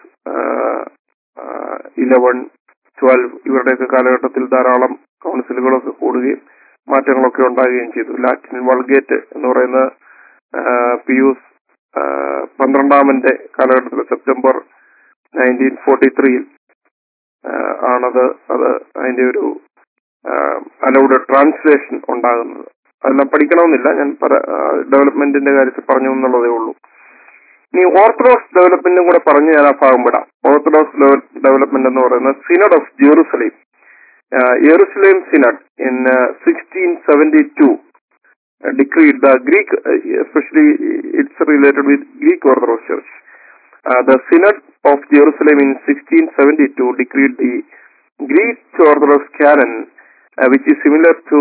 ഇലവൻ ട്വൽവ് ഇവരുടെയൊക്കെ കാലഘട്ടത്തിൽ ധാരാളം കൗൺസിലുകളൊക്കെ കൂടുകയും മാറ്റങ്ങളൊക്കെ ഉണ്ടാകുകയും ചെയ്തു ലാറ്റിൻ വൾഗേറ്റ് എന്ന് പറയുന്ന ആ, പിയൂസ് ആ, പന്ത്രണ്ടാമന്റെ കാലഘട്ടത്തിൽ സെപ്റ്റംബർ നയൻറ്റീൻ ഫോർട്ടി ത്രീയിൽ ആണത് അത് അതിന്റെ ഒരു അലൗഡ് ട്രാൻസ്ലേഷൻ ഉണ്ടാകുന്നത് അതെല്ലാം പഠിക്കണമെന്നില്ല ഞാൻ ഡെവലപ്മെന്റിന്റെ കാര്യത്തിൽ പറഞ്ഞു എന്നുള്ളതേ ഉള്ളൂ ഇനി ഓർത്തഡോക്സ് ഡെവലപ്മെന്റും കൂടെ പറഞ്ഞ് ഞാൻ ആ ഭാഗം വിടാം ഓർത്തഡോക്സ് ഡെവലപ്മെന്റ് എന്ന് പറയുന്നത് synod of Jerusalem Jerusalem synod in sixteen seventy two decreed the Greek, uh, especially it's related with Greek Orthodox Church. Uh, the Synod of Jerusalem in 1672 decreed the Greek Orthodox canon, uh, which is similar to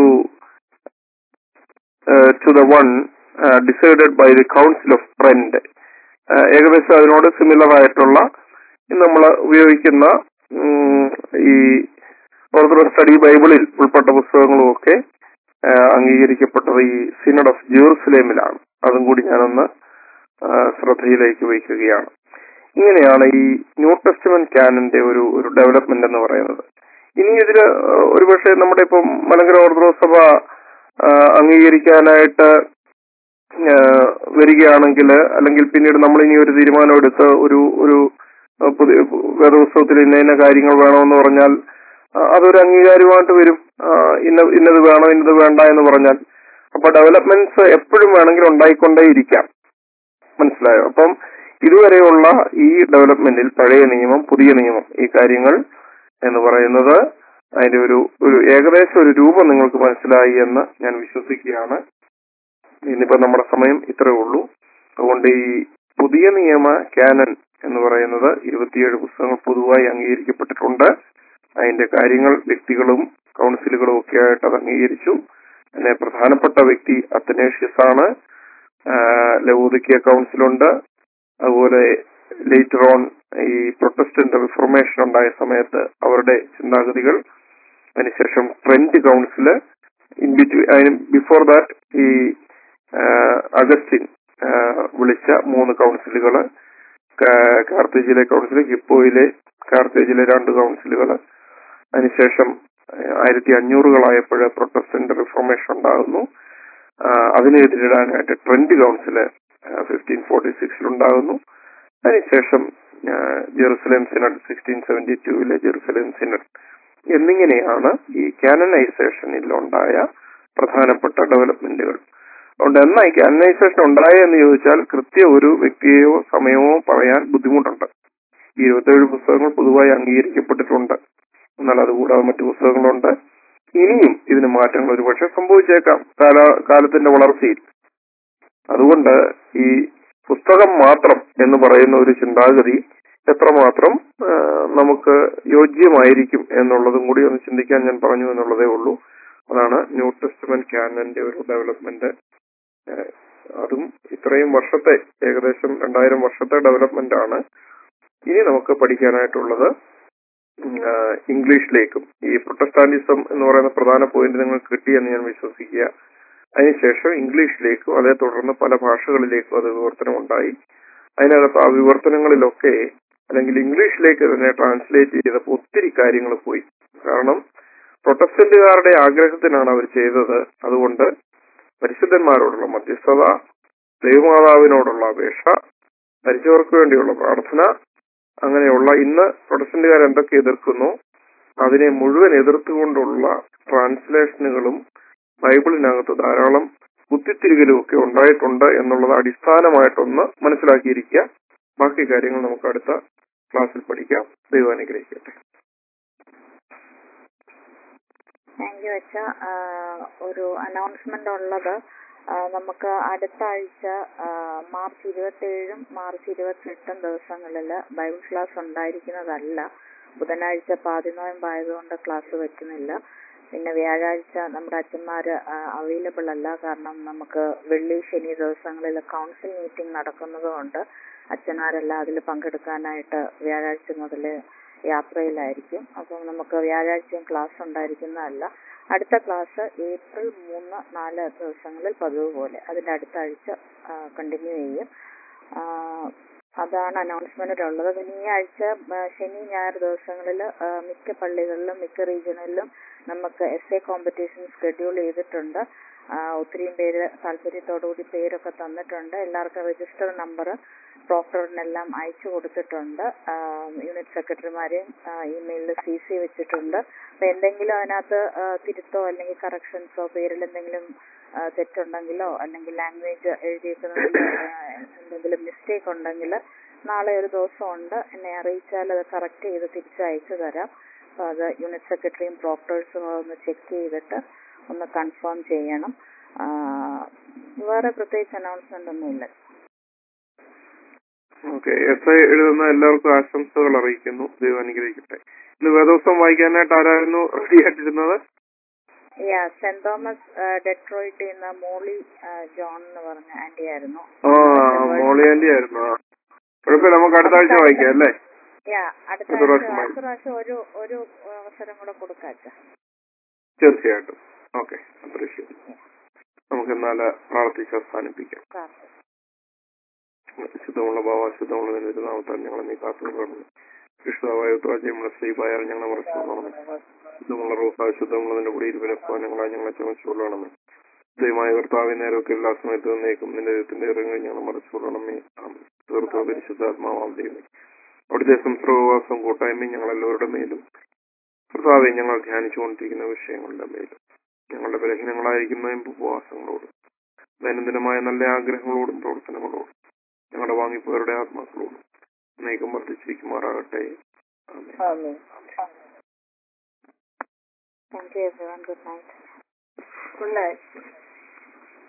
uh, to the one uh, decided by the Council of Trent. Uh, ഏകദേശം അതിനോട് similar ആയിട്ടുള്ള നമ്മൾ ഉപയോഗിക്കുന്ന ഉം, ഈ orthodox study ബൈബിളിൽ ഉൾപ്പെട്ട പുസ്തകങ്ങളും ഒക്കെ ആ, അംഗീകരിക്കപ്പെട്ടത് ഈ സിനഡ് ഓഫ് ജെറുസലേമിലാണ് അതും കൂടി ഞാനൊന്ന് ആ, ശ്രദ്ധയിലേക്ക് വയ്ക്കുകയാണ് ഇങ്ങനെയാണ് ഈ ന്യൂ ടെസ്റ്റ്മെന്റ് ക്യാനന്റെ ഒരു ഒരു ഡെവലപ്മെന്റ് എന്ന് പറയുന്നത് ഇനി ഇതില് ആ, ഒരുപക്ഷെ നമ്മുടെ ഇപ്പം മലങ്കര ഓർത്തഡോക്സ് സഭ ആ, അംഗീകരിക്കാനായിട്ട് ആ, വരികയാണെങ്കിൽ അല്ലെങ്കിൽ പിന്നീട് നമ്മൾ ഇനി ഒരു തീരുമാനം എടുത്ത് ഒരു ഒരു ആ, പുതിയ വേദപുസ്തകത്തിൽ ഇന്ന ഇന്ന കാര്യങ്ങൾ വേണമെന്ന് പറഞ്ഞാൽ ആ, അതൊരു അംഗീകാരമായിട്ട് വരും ആ, ഇന്ന ഇന്നത് വേണോ ഇന്നത് വേണ്ട എന്ന് പറഞ്ഞാൽ അപ്പൊ ഡെവലപ്മെന്റ്സ് എപ്പോഴും വേണമെങ്കിൽ ഉണ്ടായിക്കൊണ്ടേയിരിക്കാം മനസ്സിലായോ അപ്പം ഇതുവരെയുള്ള ഈ ഡെവലപ്മെന്റിൽ പഴയ നിയമം പുതിയ നിയമം ഈ കാര്യങ്ങൾ എന്ന് പറയുന്നത് അതിന്റെ ഒരു ഒരു ഏകദേശം ഒരു രൂപം നിങ്ങൾക്ക് മനസ്സിലായി എന്ന് ഞാൻ വിശ്വസിക്കുകയാണ് ഇന്നിപ്പോ നമ്മുടെ സമയം ഇത്രയേ ഉള്ളൂ അതുകൊണ്ട് ഈ പുതിയ നിയമ കാനൻ എന്ന് പറയുന്നത് ഇരുപത്തിയേഴ് പുസ്തകങ്ങൾ പൊതുവായി അംഗീകരിക്കപ്പെട്ടിട്ടുണ്ട് അതിന്റെ കാര്യങ്ങൾ വ്യക്തികളും കൗൺസിലുകളും ഒക്കെ ആയിട്ട് അത് അംഗീകരിച്ചു അതിലെ പ്രധാനപ്പെട്ട വ്യക്തി അത്തനേഷ്യസ് ആണ് ലവോദിക്കിയ കൗൺസിലുണ്ട് അതുപോലെ ലേറ്റർ ഓൺ ഈ പ്രൊട്ടസ്റ്റന്റ് റിഫോർമേഷൻ ഉണ്ടായ സമയത്ത് അവരുടെ ചിന്താഗതികൾ അതിനുശേഷം Trent council in between before that ഈ ആ, അഗസ്റ്റിൻ ആ, വിളിച്ച മൂന്ന് കൗൺസിലുകള് കാ- കാർത്തേജിലെ കൗൺസിൽ ഹിപ്പോയിലെ കാർത്തേജിലെ രണ്ട് കൗൺസിലുകൾ അതിനുശേഷം ആയിരത്തി അഞ്ഞൂറുകളായപ്പോൾ പ്രൊട്ടസ്റ്റന്റ് റിഫോർമേഷൻ ഉണ്ടാകുന്നു ആ, അതിനെതിരിടാനായിട്ട് ട്രെൻഡ് കൗൺസില് ഫിഫ്റ്റീൻ ഫോർട്ടി സിക്സിൽ ഉണ്ടാകുന്നു അതിനുശേഷം ആ, ജെറുസലേം സിനഡ് സിക്സ്റ്റീൻ സെവന്റി ടൂവിലെ ജെറുസലേം സിനഡ് എന്നിങ്ങനെയാണ് ഈ കാനനൈസേഷനിൽ ഉണ്ടായ പ്രധാനപ്പെട്ട ഡെവലപ്മെന്റുകൾ അതുകൊണ്ട് എന്നാ ഈ കാനനൈസേഷൻ ഉണ്ടായെന്ന് ചോദിച്ചാൽ കൃത്യ ഒരു വ്യക്തിയെയോ സമയമോ പറയാൻ ബുദ്ധിമുട്ടുണ്ട് ഈ ഇരുപത്തേഴ് പുസ്തകങ്ങൾ പൊതുവായി അംഗീകരിക്കപ്പെട്ടിട്ടുണ്ട് എന്നാൽ അതുകൂടാതെ മറ്റു പുസ്തകങ്ങളുണ്ട് ഇനിയും ഇതിന് മാറ്റങ്ങൾ ഒരുപക്ഷെ സംഭവിച്ചേക്കാം കാല കാലത്തിന്റെ വളർച്ചയിൽ അതുകൊണ്ട് ഈ പുസ്തകം മാത്രം എന്ന് പറയുന്ന ഒരു ചിന്താഗതി എത്രമാത്രം ആ, നമുക്ക് യോജ്യമായിരിക്കും എന്നുള്ളതും കൂടി ഒന്ന് ചിന്തിക്കാൻ ഞാൻ പറഞ്ഞു എന്നുള്ളതേ ഉള്ളൂ അതാണ് ന്യൂ ടെസ്റ്റ്മെന്റ് ക്യാനന്റെ ഒരു ഡെവലപ്മെന്റ് അതും ഇത്രയും വർഷത്തെ ഏകദേശം രണ്ടായിരം വർഷത്തെ ഡെവലപ്മെന്റ് ആണ് ഇനി നമുക്ക് പഠിക്കാനായിട്ടുള്ളത് ഉം, ആ, ഇംഗ്ലീഷിലേക്കും ഈ പ്രൊട്ടസ്റ്റാന്റിസം എന്ന് പറയുന്ന പ്രധാന പോയിന്റ് നിങ്ങൾക്ക് കിട്ടിയെന്ന് ഞാൻ വിശ്വസിക്കുക അതിനുശേഷം ഇംഗ്ലീഷിലേക്കും അതേ തുടർന്ന് പല ഭാഷകളിലേക്കും അത് വിവർത്തനം ഉണ്ടായി അതിനകത്ത് ആ വിവർത്തനങ്ങളിലൊക്കെ അല്ലെങ്കിൽ ഇംഗ്ലീഷിലേക്ക് തന്നെ ട്രാൻസ്ലേറ്റ് ചെയ്തപ്പോൾ ഒത്തിരി കാര്യങ്ങൾ പോയി കാരണം പ്രൊട്ടസ്റ്റന്റുകാരുടെ ആഗ്രഹത്തിനാണ് അവർ ചെയ്തത് അതുകൊണ്ട് പരിശുദ്ധന്മാരോടുള്ള മധ്യസ്ഥത ദൈവമാതാവിനോടുള്ള അപേക്ഷ മരിച്ചവർക്ക് വേണ്ടിയുള്ള പ്രാർത്ഥന അങ്ങനെയുള്ള ഇന്ന് പ്രൊട്ടസ്റ്റന്റുകാർ എന്തൊക്കെ എതിർക്കുന്നു അതിനെ മുഴുവൻ എതിർത്തുകൊണ്ടുള്ള ട്രാൻസ്ലേഷനുകളും ബൈബിളിനകത്ത് ധാരാളം കുത്തിത്തിരികലും ഒക്കെ ഉണ്ടായിട്ടുണ്ട് എന്നുള്ളത് അടിസ്ഥാനമായിട്ടൊന്ന് മനസ്സിലാക്കിയിരിക്കുക ബാക്കി കാര്യങ്ങൾ നമുക്ക് അടുത്ത ക്ലാസ്സിൽ പഠിക്കാം ദൈവം അനുഗ്രഹിക്കട്ടെ താങ്ക് യു അച്ഛ ഒരു അനൗൺസ്മെന്റ് ഉള്ളത് ആ, നമുക്ക് അടുത്ത ആഴ്ച ആ, മാർച്ച് ഇരുപത്തിയേഴും മാർച്ച് ഇരുപത്തിയെട്ടും ദിവസങ്ങളിൽ ബൈബിൾ ക്ലാസ് ഉണ്ടായിരിക്കുന്നതല്ല ബുധനാഴ്ച പാതിനോയമ്പായതുകൊണ്ട് ക്ലാസ് വെക്കുന്നില്ല പിന്നെ വ്യാഴാഴ്ച നമ്മുടെ അച്ഛന്മാര് അവൈലബിൾ അല്ല കാരണം നമുക്ക് വെള്ളി ശനി ദിവസങ്ങളിൽ കൗൺസിൽ മീറ്റിംഗ് നടക്കുന്നതുകൊണ്ട് അച്ഛന്മാരെല്ലാം അതിൽ പങ്കെടുക്കാനായിട്ട് വ്യാഴാഴ്ച മുതൽ യാത്രയിലായിരിക്കും അപ്പം നമുക്ക് വ്യാഴാഴ്ചയും ക്ലാസ് ഉണ്ടായിരിക്കുന്നതല്ല അടുത്ത ക്ലാസ് ഏപ്രിൽ മൂന്ന് നാല് ദിവസങ്ങളിൽ പതിവ് പോലെ അതിന്റെ അടുത്ത ആഴ്ച കണ്ടിന്യൂ ചെയ്യും ആ, അതാണ് അനൗൺസ്മെന്റിലുള്ളത് പിന്നെ ഈ ആഴ്ച ആ, ശനി ഞായർ ദിവസങ്ങളിൽ മിക്ക പള്ളികളിലും മിക്ക റീജിയണിലും നമുക്ക് എസ് എ കോമ്പറ്റീഷൻ ഷെഡ്യൂൾ ചെയ്തിട്ടുണ്ട് ആ, ഒത്തിരിയും പേര് താല്പര്യത്തോടുകൂടി പേരൊക്കെ തന്നിട്ടുണ്ട് എല്ലാവർക്കും രജിസ്റ്റർ നമ്പർ പ്രോക്ടറിനെല്ലാം അയച്ചു കൊടുത്തിട്ടുണ്ട് ആ, യൂണിറ്റ് സെക്രട്ടറിമാരെയും ഇമെയിലിൽ സി സി വെച്ചിട്ടുണ്ട് അപ്പൊ എന്തെങ്കിലും അതിനകത്ത് ആ, തിരുത്തോ അല്ലെങ്കിൽ കറക്ഷൻസോ പേരിൽ എന്തെങ്കിലും ആ, തെറ്റുണ്ടെങ്കിലോ അല്ലെങ്കിൽ ലാംഗ്വേജ് എഴുതിയേക്കുന്നതിൽ ആ, എന്തെങ്കിലും മിസ്റ്റേക്ക് ഉണ്ടെങ്കിൽ നാളെ ഒരു ദിവസമുണ്ട് എന്നെ അറിയിച്ചാൽ അത് കറക്റ്റ് ചെയ്ത് തിരിച്ചയച്ചു തരാം അപ്പൊ അത് യൂണിറ്റ് സെക്രട്ടറിയും പ്രോക്ടേഴ്സും ഒന്ന് ചെക്ക് ചെയ്തിട്ട് ഒന്ന് കൺഫേം ചെയ്യണം ആ, വേറെ പ്രത്യേകിച്ച് അനൗൺസ്മെന്റ് ഒന്നുമില്ല ഓക്കെ എസ് ഐ എഴുതുന്ന എല്ലാവർക്കും ആശംസകൾ അറിയിക്കുന്നു ദൈവം അനുഗ്രഹിക്കട്ടെ ഇന്ന് വേദോത്സവം വായിക്കാനായിട്ട് ആരായിരുന്നു റെഡി ആയിട്ടിരുന്നത് യാ സെന്റ് തോമസ് ഡെട്രോയിറ്റിൽ നിന്ന് മോളി ആ, ജോൺ എന്ന് പറഞ്ഞ ആന്റി ആയിരുന്നു ആ മോളി ആന്റി ആയിരുന്നു ആ. കുഴപ്പമില്ല നമുക്ക് അടുത്ത ആഴ്ച വായിക്കാം അല്ലേ യാ അടുത്ത അടുത്ത ആഴ്ച പ്രാവശ്യം അടുത്ത പ്രാവശ്യം ഒരു ഒരു അവസരം കൂടെ കൊടുക്കാച്ച തീർച്ചയായിട്ടും ഓക്കെ അപ്രീഷിയേറ്റ് നമുക്ക് എന്നാൽ പ്രാർത്ഥിച്ച് അവസാനിപ്പിക്കാം ശുദ്ധമുള്ള ഭാവ ശുദ്ധമുള്ള നാമത്താൽ ഞങ്ങളെ നീ കാത്തുകൊള്ളണം കൃഷ്ണവായ ത്വാജ്യമുള്ള ശ്രീപായാൽ ഞങ്ങളെ മറച്ചുകൊള്ളണം ശുദ്ധമുള്ള റൂഹ ശുദ്ധമുള്ളതിന്റെ കുടിയിരുപ്പിനൊക്കെ ഞങ്ങളെ ഞങ്ങളെ ചുമച്ചുകൊള്ളണമേ ദൈവമായ കർത്താവിനെ നേരമൊക്കെ എല്ലാ സമയത്തും നീക്കും നിന്റെ ദൈവത്തിന്റെ ഇറങ്ങി ഞങ്ങളെ മറച്ചുകൊള്ളണമേ ആമേൻ. തീർത്തും പരിശുദ്ധാത്മാവാം ദൈവമേ അവിടുത്തെ സംസ്രവവാസം കൂട്ടായ്മയും ഞങ്ങൾ എല്ലാവരുടെ മേലും കർത്താവെ ഞങ്ങൾ ധ്യാനിച്ചുകൊണ്ടിരിക്കുന്ന വിഷയങ്ങളുടെ മേലും ഞങ്ങളുടെ ബലഹീനങ്ങളായിരിക്കുന്ന ഉപവാസങ്ങളോടും ദൈനംദിനമായ നല്ല ആഗ്രഹങ്ങളോടും പ്രവർത്തനങ്ങളോടും ഞങ്ങളുടെ വാങ്ങിപ്പോയവരുടെ ആത്മാക്കളോടും അനേകം വർദ്ധിച്ചിരിക്കുമാറാകട്ടെ ആമേൻ. Thank you everyone good night Good night.